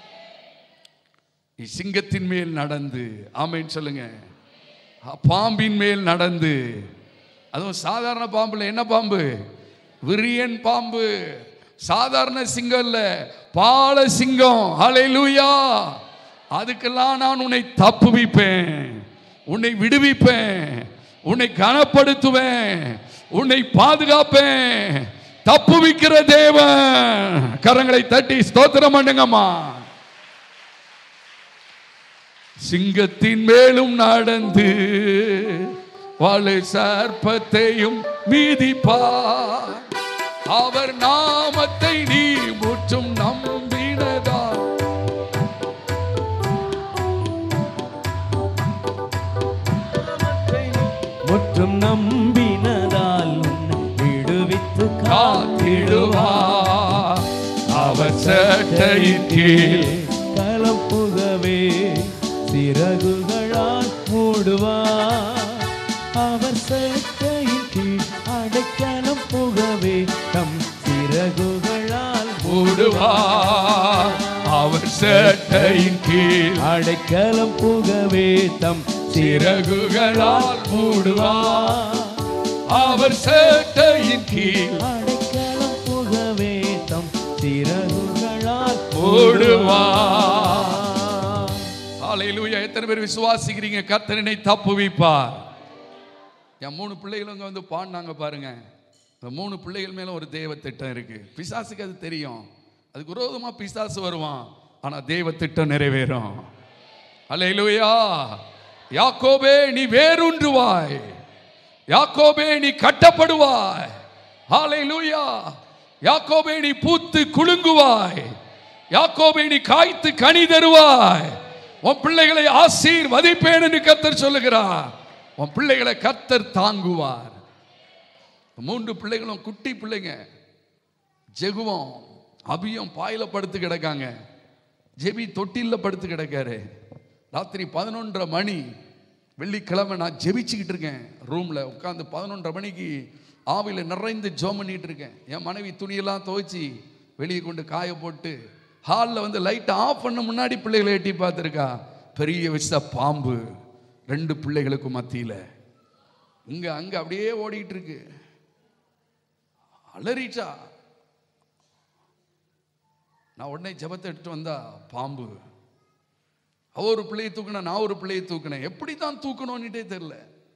நீ சிங்கத்தின் மேல் நடந்து ஆமைன்னு சொல்லுங்க பாம்பின் மேல் நடந்து அதுவும் சாதாரண பாம்புல என்ன பாம்பு விரியன் பாம்பு சாதாரண சிங்கம் இல்ல பால சிங்கம் ஹalleluya அதுக்கெல்லாம் நான் உன்னை தப்புவிப்பேன் உன்னை விடுவிப்பேன் உன்னை கனப்படுத்துவேன் உன்னை பாதுகாப்பேன் தப்புவிக்கிற தேவன் கரங்களை தட்டி ஸ்தோத்திரம் பண்ணுங்கம்மா சிங்கத்தின் மேலும் நடந்து வாழை சர்ப்பத்தையும் மீதிப்பார் அவர் நாமத்தை நீ முற்றும் நம்பினதா முற்றும் நம்பினதால் உன்னை விடுவித்து காத்திடுவார் அவர் சட்டையின் கீழ் களம் புகவே சிறகுகளால் மூடுவார் அவர் சட்டையின் கீழ் அடைக்கலம் புகவே தம் சிறகுகளால் மூடுவார் அவர் சட்டையின் கீழ் அடைக்கலம் புகவே தம் சிறகுகளால் மூடுவார் அவர் சட்டையின் கீழ் அடைக்கலம் புகவே தம் சிறகுகளால் மூடுவார் ஹalleluya எத்தனை பேர் விசுவாசிக்கிறீங்க கர்த்தரனை தப்புவிப்பார் என் மூணு பிள்ளைகளுங்க வந்து பாடினாங்க பாருங்க இந்த மூணு பிள்ளைகள் மேல ஒரு தேவ திட்டம் இருக்கு பிசாசுக்கு அது தெரியும் அதுக்கு விரோதமா பிசாசு வருவான் ஆனா தேவ திட்டம் நிறைவேறும் ஹalleluya யாக்கோபே நீ வேரூன்றுவாய் யாக்கோபே நீ கட்டப்படுவாய் ஹalleluya யாக்கோபே நீ பூத்து குலுங்குவாய் யாக்கோபை நீ காய்த்து கனி தருவாய் உன் பிள்ளைகளை ஆசீர்வதிப்பேன் என்று கர்த்தர் சொல்லுகிறார் உன் பிள்ளைகளை கர்த்தர் தாங்குவார் மூன்று பிள்ளைகளும் குட்டி பிள்ளைங்க ஜெகுவம் அபியும் பாயில படுத்து கிடக்காங்க ஜெபி தொட்டில்ல படுத்து கிடக்காரு ராத்திரி பதினொன்றரை மணி வெள்ளிக்கிழமை நான் ஜெபிச்சுக்கிட்டு இருக்கேன் ரூம்ல உட்காந்து பதினொன்றரை மணிக்கு ஆவில நிறைந்து ஜோம் பண்ணிட்டு இருக்கேன் என் மனைவி துணியெல்லாம் துவைச்சி வெளியே கொண்டு காய போட்டு ஹாலில் வந்து லைட்டை ஆஃப் பண்ண முன்னாடி பிள்ளைகளை எட்டி பார்த்துருக்கா பெரிய விஷ பாம்பு ரெண்டு பிள்ளைகளுக்கு மத்தியில் இங்க அங்க அப்படியே ஓடிட்டு இருக்கு அலறிச்சா நான் உடனே ஜெபத்தை எடுத்துட்டு வந்தா பாம்பு அவ ஒரு பிள்ளையை தூக்கினா நான் ஒரு பிள்ளையை தூக்கினேன் எப்படி தான் தூக்கணும்னுட்டே தெரியல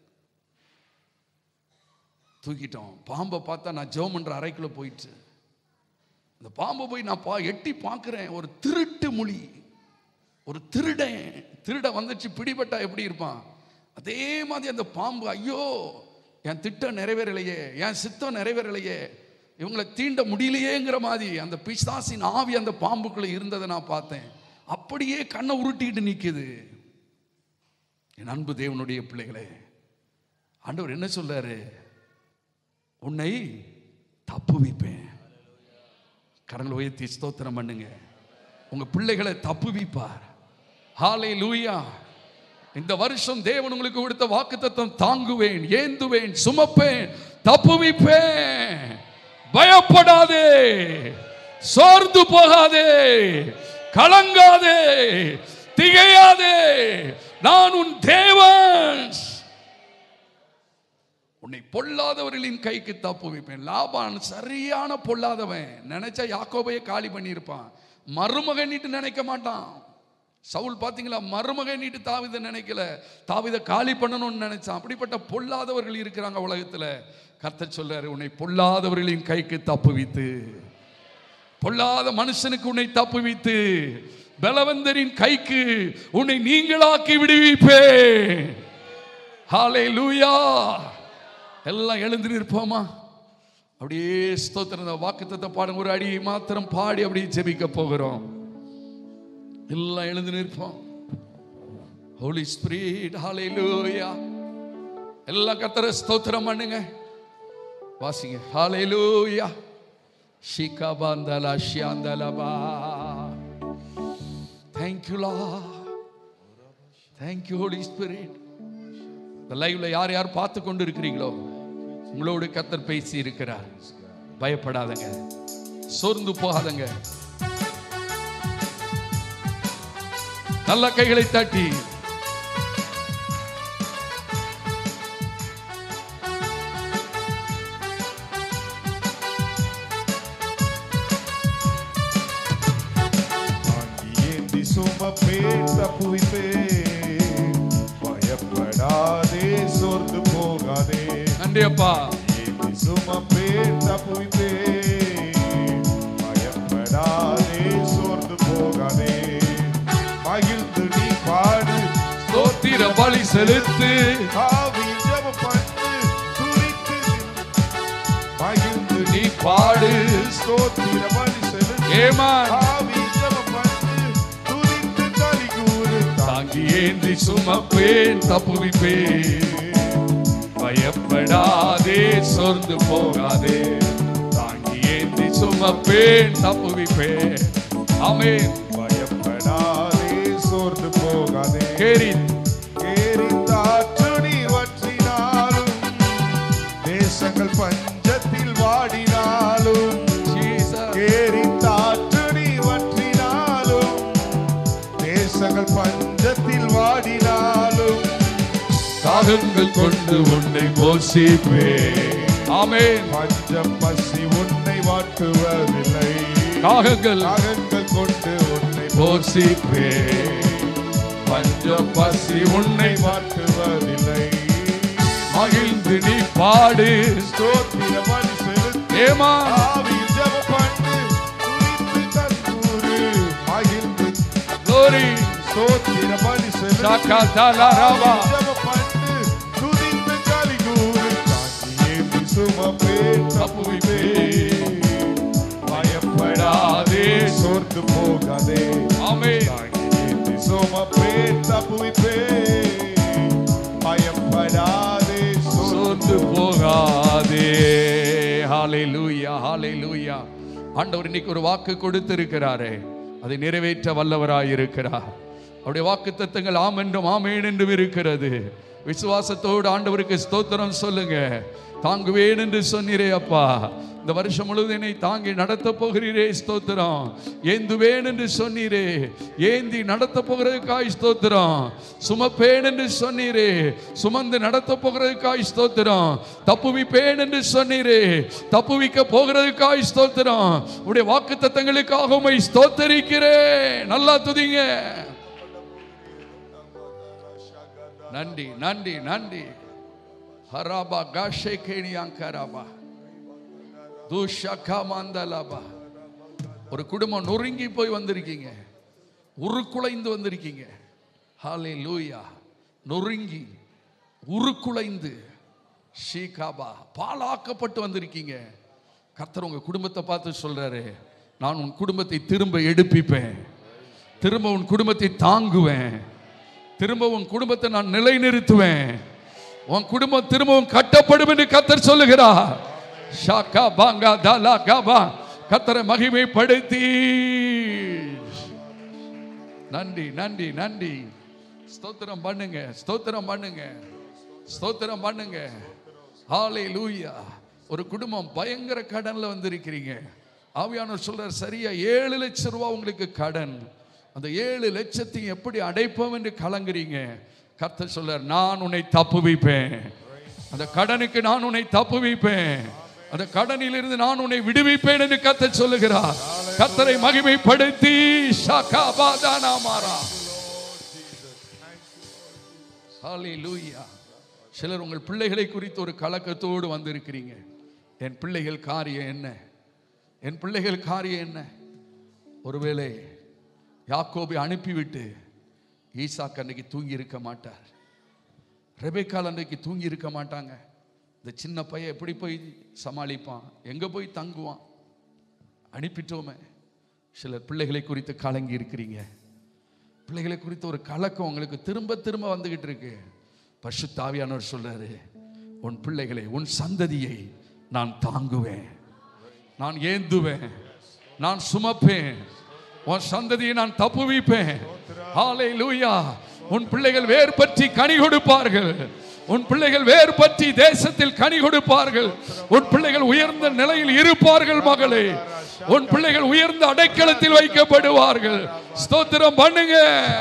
தூக்கிட்டோம் பாம்பை பார்த்தா நான் ஜெபம் பண்ற அறைக்குள்ள போயிடுச்சு அந்த பாம்பை போய் நான் பா எட்டி பார்க்குறேன் ஒரு திருட்டு மொழி ஒரு திருடன் திருட வந்துச்சு பிடிபட்டா எப்படி இருப்பான் அதே மாதிரி அந்த பாம்பு ஐயோ என் திட்டம் நிறைவேறலையே என் சித்தம் நிறைவேறலையே இவங்களை தீண்ட முடியலையேங்கிற மாதிரி அந்த பிசாசின் ஆவி அந்த பாம்புக்குள்ள இருந்ததை நான் பார்த்தேன் அப்படியே கண்ணை உருட்டிட்டு நிக்குது என் அன்பு தேவனுடைய பிள்ளைகளே ஆண்டவர் என்ன சொல்றாரு உன்னை தப்புவிப்பேன் கரங்களை உயர்த்தி ஸ்தோத்திரம் பண்ணுங்க உங்க பிள்ளைகளை தப்புவிப்பார் ஹாலே லூயா இந்த வருஷம் தேவன் உங்களுக்கு கொடுத்த வாக்குத்தத்தம் தாங்குவேன் ஏந்துவேன் சுமப்பேன் தப்புவிப்பேன் பயப்படாதே சோர்ந்து போகாதே கலங்காதே திகையாதே நான் உன் தேவன் உன்னை பொல்லாதவர்களின் கைக்கு தப்புவிப்பேன் லாபான் சரியான பொல்லாதவன் நினைச்சா யாக்கோபையே காலி பண்ணியிருப்பான் மருமகனிட்டு நினைக்க மாட்டான் சவுல் பாத்தீங்களா மருமகனிட்டு தாவித நினைக்கல தாவித காலி பண்ணணும்னு நினைச்சான் அப்படிப்பட்ட பொல்லாதவர்கள் இருக்கிறாங்க உலகத்துல கர்த்தர் சொல்றாரு உன்னை பொல்லாதவர்களின் கைக்கு தப்புவித்து பொல்லாத மனுஷனுக்கு உன்னை தப்புவித்து பலவந்தரின் கைக்கு உன்னை நீங்களாக்கி விடுவிப்பேன் ஹாலே லூயா எல்லாம் எழுந்து நிற்போமா அப்படியே ஸ்தோத்திரம் வாக்குத்தத்தை பாடுங்க ஒரு அடி மாத்திரம் பாடி அப்படியே ஜெபிக்க போகிறோம் எல்லாம் எழுந்து நிற்போம் ஹோலி ஸ்பிரிட் ஹாலே லூயா எல்லாம் கத்தர ஸ்தோத்திரம் பண்ணுங்க வாசிங்க ஹாலே லூயா ஷிகாபாந்தலா ஷியாந்தலபா தேங்க்யூ லா தேங்க்யூ ஹோலி ஸ்பிரிட் இந்த லைவ்ல யார் யார் பார்த்து கொண்டு இருக்கிறீங்களோ உங்களோடு கத்தர் பேசி இருக்கிறார் பயப்படாதங்க சோர்ந்து போகாதங்க நல்ல கைகளை தட்டி தாங்கி ஏந்தி சும சுமப்பேன் தப்புவிப்பேன் பயப்படாதே சோர்ந்து போகாதே நன்றி அப்பா ஏந்தி சுமப்பேன் தப்புவிப்பேன் பயப்படாதே சோர்ந்து போகாதே மகிழ்ந்து நீ பாடு ஸ்தோத்திர பலி செலுத்து ஆவியில் ஜெபம் பண்ணு துதித்து மகிழ்ந்து நீ நீ பாடு ஸ்தோத்திர பலி செலுத்து ஏமான் ஆவியில் ஜெபம் பண்ணு துதித்து களி கூறு தாங்கி ஏந்தி சுமப்பேன் தப்புவிப்பேன் பயப்படாதே சோர்ந்து போகாதே தாங்கி ஏந்தி சுமப்பேன் தப்புவிப்பேன் ஆமென் பயப்படாதே சோர்ந்து போகாதே கேரி கேரித்தாற்று நீர் வற்றினாலும் தேசங்கள் பஞ்சத்தில் வாடினாலும் ஜீசஸ் கேரித்தாற்று நீர் வற்றினாலும் தேசங்கள் பஞ்சத்தில் வாடினாலும் தாகங்கள் கொண்டு உன்னை போஷிப்பேன் ஆமென் பஞ்சம் பசி உன்னை வாட்டுவதில்லை தாகங்கள் தாகங்கள் கொண்டு உன்னை போஷிப்பேன் பஞ்ச பசி உன்னை வாட்டுவதில்லை மகிழ்ந்து நீ பாடு ஸ்தோத்திர பலி செலுத்தி ஏமா ஆவியில் ஜெபம் பண்ணு துதித்து தந்தூரு மகிழ்ந்து glory ஸ்தோத்திர பலி செலுத்தி Shakatala Rava. ஆவியில் ஜெபம் பண்ணு துதித்து களி கூறு தாங்கி ஏந்தி சுமப்பேன் தப்புவிப்பேன் பயப்படாதே சோர்ந்து போகாதே ஆமென் தாங்கி ஏந்தி சுமப்பேன் தப்புவிப்பேன் பயப்படாதே சோர்ந்து சோர்ந்து போகாதே ஹalleluya ஹalleluya ஆண்டவர் இன்னைக்கு ஒரு வாக்கு கொடுத்திருக்கிறாரே அதை நிறைவேற்ற வல்லவராய் இருக்கிறார் அவருடைய வாக்கு தத்தங்கள் ஆம் என்றும் ஆமேன் என்றும் இருக்கிறது விசுவாசத்தோடு ஆண்டவருக்கு ஸ்தோத்திரம் சொல்லுங்க தாங்குவேன் என்று சொன்னீரே அப்பா இந்த வருஷம் முழுவதும் என்னை தாங்கி நடத்த போகிறீரே ஸ்தோத்திரம் ஏந்துவேன் என்று சொன்னீரே ஏந்தி நடத்த போகிறதுக்காய் ஸ்தோத்திரம் சுமப்பேன் என்று சொன்னீரே சுமந்து நடத்த போகிறதுக்காய் ஸ்தோத்திரம் தப்புவிப்பேன் என்று சொன்னீரே தப்புவிக்க போகிறதுக்காய் ஸ்தோத்திரம் உடைய வாக்கு தத்தங்களுக்காக உமை ஸ்தோத்தரிக்கிறேன் நல்லா துதிங்க நன்றி நன்றி நன்றி ஹராபா காஷே கேணியாங்கராபா தூஷகா மாந்தலாபா ஒரு குடும்பம் நொறுங்கி போய் வந்திருக்கீங்க உருக்குலைந்து வந்திருக்கீங்க ஹாலே லூயா நொறுங்கி உருக்குலைந்து ஷீகாபா பாலாக்கப்பட்டு வந்திருக்கீங்க கர்த்தர் உங்க குடும்பத்தை பார்த்து சொல்றாரு நான் உன் குடும்பத்தை திரும்ப எடுப்பிப்பேன் திரும்ப உன் குடும்பத்தை தாங்குவேன் திரும்ப உன் குடும்பத்தை நான் நிலைநிறுத்துவேன் உன் குடும்பம் திரும்பவும் கட்டப்படும் என்று கத்தர் சொல்லுகிறார் ஷாக்கா பாங்கா தாலா காபா கத்தரை மகிமைப்படுத்தி நன்றி நன்றி நன்றி ஸ்தோத்திரம் பண்ணுங்க ஸ்தோத்திரம் பண்ணுங்க ஸ்தோத்திரம் பண்ணுங்க ஹாலே லூயா ஒரு குடும்பம் பயங்கர கடன்ல வந்திருக்கிறீங்க ஆவியானவர் சொல்றார் சரியா ஏழு லட்சம் ரூபாய் உங்களுக்கு கடன் அந்த ஏழு லட்சத்தையும் எப்படி அடைப்போம் என்று கலங்குறீங்க கர்த்தர் சொல்றார் நான் உன்னை தப்புவிப்பேன் அந்த கடனுக்கு நான் உன்னை தப்புவிப்பேன் அந்த கடனிலிருந்து நான் உன்னை விடுவிப்பேன் என்று கர்த்தர் சொல்லுகிறார் கர்த்தரை மகிமைப்படுத்தி ஷாக்கா பாதானா மாறா ஹalleluya சிலர் உங்கள் பிள்ளைகளை குறித்து ஒரு கலக்கத்தோடு வந்திருக்கிறீங்க என் பிள்ளைகள் காரியம் என்ன என் பிள்ளைகள் காரியம் என்ன ஒருவேளை யாக்கோபை அனுப்பிவிட்டு ஈசாக்கு அன்னைக்கு தூங்கி இருக்க மாட்டார் ரெபேக்கால் அன்றைக்கு தூங்கி இருக்க மாட்டாங்க இந்த சின்ன பையன் எப்படி போய் சமாளிப்பான் எங்க போய் தங்குவான் அனுப்பிட்டோமே சிலர் பிள்ளைகளை குறித்து கலங்கி இருக்கிறீங்க பிள்ளைகளை குறித்து ஒரு கலக்கம் உங்களுக்கு திரும்ப திரும்ப வந்துகிட்டு இருக்கு பரிசுத்தாவியானவர் சொல்றாரு உன் பிள்ளைகளை உன் சந்ததியை நான் தாங்குவேன் நான் ஏந்துவேன் நான் சுமப்பேன் உன் சந்ததியை நான் தப்புவிப்பேன் ஹalleluya உன் பிள்ளைகள் வேர் பற்றி கனி கொடுப்பார்கள் உன் பிள்ளைகள் வேர் பற்றி தேசத்தில் கனி கொடுப்பார்கள் உன் பிள்ளைகள் உயர்ந்த நிலையில் இருப்பார்கள் மகளே உன் பிள்ளைகள் உயர்ந்த அடைக்கலத்தில் வைக்கப்படுவார்கள் ஸ்தோத்திரம் பண்ணுங்க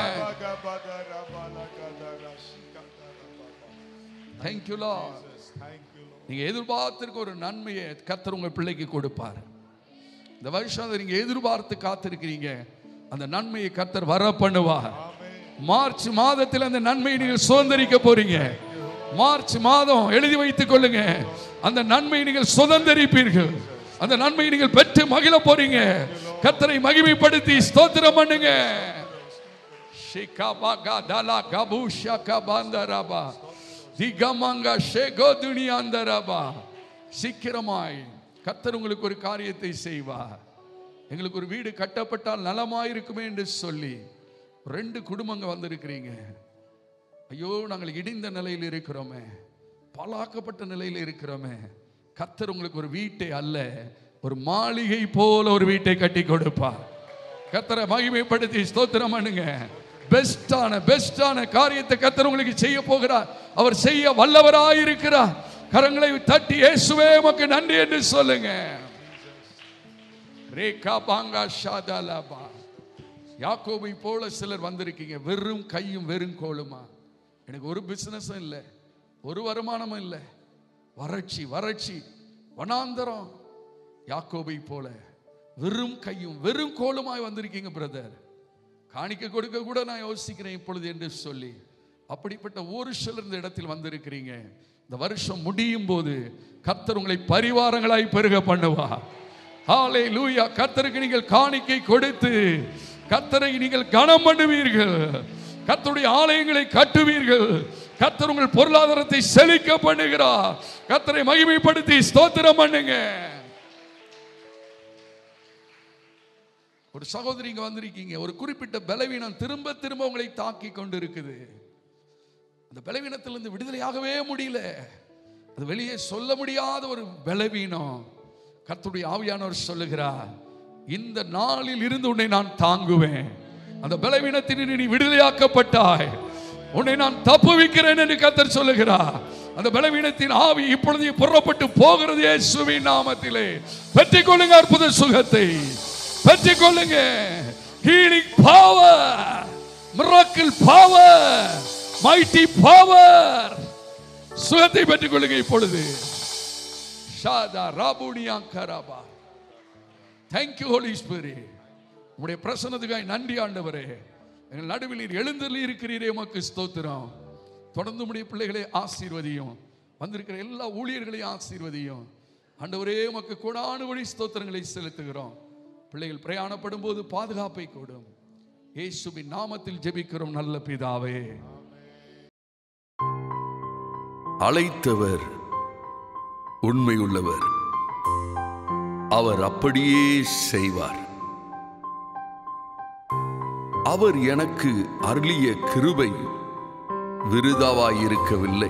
தேங்க்யூ நீங்க எதிர்பார்த்திருக்க ஒரு நன்மையை கத்தர் உங்க பிள்ளைக்கு கொடுப்பார் இந்த வருஷம் அதை நீங்க எதிர்பார்த்து காத்திருக்கிறீங்க அந்த நன்மையை கர்த்தர் வர பண்ணுவார் மார்ச் மாதத்தில் அந்த நன்மையை நீங்கள் சுதந்திரிக்க போறீங்க மார்ச் மாதம் எழுதி வைத்துக் கொள்ளுங்க அந்த நன்மையை நீங்கள் சுதந்திரிப்பீர்கள் அந்த நன்மையை நீங்கள் பெற்று மகிழ போறீங்க கர்த்தரை மகிமைப்படுத்தி ஸ்தோத்திரம் பண்ணுங்க Shikabaga dala gabusha kabandaraba. Digamanga shego துணியாந்தரபா சீக்கிரமாய் கர்த்தர் உங்களுக்கு ஒரு காரியத்தை செய்வார் எங்களுக்கு ஒரு வீடு கட்டப்பட்டால் நலமாயிருக்குமே என்று சொல்லி ரெண்டு குடும்பங்க வந்திருக்கிறீங்க ஐயோ நாங்கள் இடிந்த நிலையில் இருக்கிறோமே பலாக்கப்பட்ட நிலையில் இருக்கிறோமே கர்த்தர் உங்களுக்கு ஒரு வீட்டை அல்ல ஒரு மாளிகை போல ஒரு வீட்டை கட்டி கொடுப்பார் கர்த்தரை மகிமைப்படுத்தி ஸ்தோத்திரம் பண்ணுங்க பெஸ்டான பெஸ்டான காரியத்தை கர்த்தர் உங்களுக்கு செய்ய போகிறார் அவர் செய்ய வல்லவராய் இருக்கிறார் கரங்களை தட்டி இயேசுவே உமக்கு நன்றி என்று சொல்லுங்க ரேகா பாங்கா ஷாதாலாபா யாக்கோபை போல சிலர் வந்திருக்கீங்க வெறும் கையும் வெறும் கோலுமா எனக்கு ஒரு பிசினஸும் இல்லை ஒரு வருமானமும் இல்லை வறட்சி வறட்சி வனாந்தரம் யாக்கோபை போல வெறும் கையும் வெறும் கோலுமாய் வந்திருக்கீங்க பிரதர் காணிக்க கொடுக்க கூட நான் யோசிக்கிறேன் இப்பொழுது என்று சொல்லி அப்படிப்பட்ட ஒரு சிலர் இந்த இடத்தில் வந்திருக்கிறீங்க இந்த வருஷம் முடியும் போது கர்த்தர் உங்களை பரிவாரங்களாய் பெருக பண்ணுவா ஹாலே லூயா கர்த்தருக்கு நீங்கள் காணிக்கை கொடுத்து கர்த்தரை நீங்கள் கனம் பண்ணுவீர்கள் கர்த்தருடைய ஆலயங்களை கட்டுவீர்கள் கர்த்தர் உங்கள் பொருளாதாரத்தை செழிக்க பண்ணுகிறார் கர்த்தரை மகிமைப்படுத்தி ஸ்தோத்திரம் பண்ணுங்க ஒரு சகோதரி இங்க வந்திருக்கீங்க ஒரு குறிப்பிட்ட பலவீனம் திரும்ப திரும்ப உங்களை தாக்கி கொண்டு இருக்குது அந்த பலவீனத்திலிருந்து விடுதலையாகவே முடியல அது வெளியே சொல்ல முடியாத ஒரு பலவீனம் கர்த்தருடைய ஆவியானவர் சொல்லுகிறார் இந்த நாளில் இருந்து உன்னை நான் தாங்குவேன் அந்த பலவீனத்தின் நீ விடுதலையாக்கப்பட்டாய் உன்னை நான் தப்புவிக்கிறேன் என்று கர்த்தர் சொல்லுகிறார் அந்த பலவீனத்தின் ஆவி இப்பொழுது புறப்பட்டு போகிறது இயேசுவின் நாமத்திலே பெற்றுக் கொள்ளுங்க அற்புத சுகத்தை பெற்றுக் கொள்ளுங்க healing power miracle power mighty power சுகத்தை பெற்றுக் கொள்ளுங்க இப்பொழுது ஷாதா ராபுனியா கராபா தேங்க்யூ ஹோலி ஸ்பிரிட் உங்களுடைய பிரசன்னத்துக்காய் நன்றி ஆண்டவரே எங்கள் நடுவில் நீர் எழுந்தருளி இருக்கிறீரே உமக்கு ஸ்தோத்திரம் தொடர்ந்து உடைய பிள்ளைகளை ஆசீர்வதியும் வந்திருக்கிற எல்லா ஊழியர்களையும் ஆசீர்வதியும் ஆண்டவரே உமக்கு கொடானு வழி ஸ்தோத்திரங்களை செலுத்துகிறோம் பிள்ளைகள் பிரயாணப்படும் போது பாதுகாப்பை கூடும் இயேசுவின் நாமத்தில் ஜெபிக்கிறோம் நல்ல பிதாவே அழைத்தவர் உண்மையுள்ளவர் அவர் அப்படியே செய்வார் அவர் எனக்கு அருளிய கிருபை விருதாவாயிருக்கவில்லை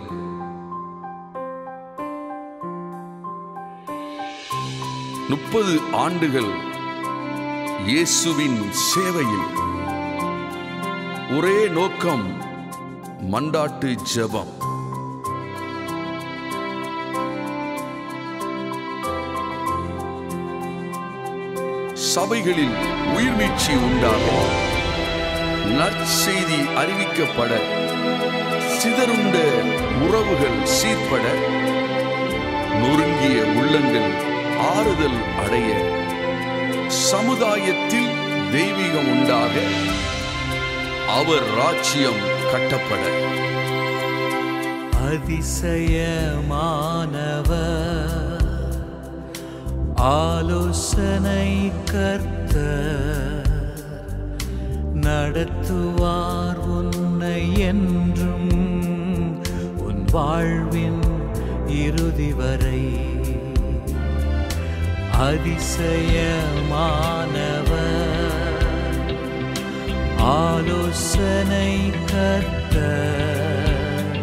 முப்பது ஆண்டுகள் இயேசுவின் சேவையில் ஒரே நோக்கம் மண்டாட்டு ஜெபம் சபைகளில் உயிர்மீட்சி உண்டாக நற்செய்தி அறிவிக்கப்பட சிதறுண்ட உறவுகள் சீர்பட நொறுங்கிய உள்ளங்கள் ஆறுதல் அடைய சமுதாயத்தில் தெய்வீகம் உண்டாக அவர் ராஜ்யம் கட்டப்பட அதிசயமானவர் ஆலோசனை கர்த்தர் நடத்துவார் உன்னை என்றும் உன் வாழ்வின் இறுதி வரை அதிசயமானவர் ஆலோசனை கர்த்தர்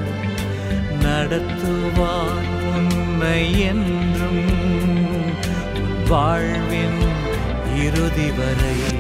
நடத்துவார் உன்னை என்றும் உன் வாழ்வின் இறுதி வரை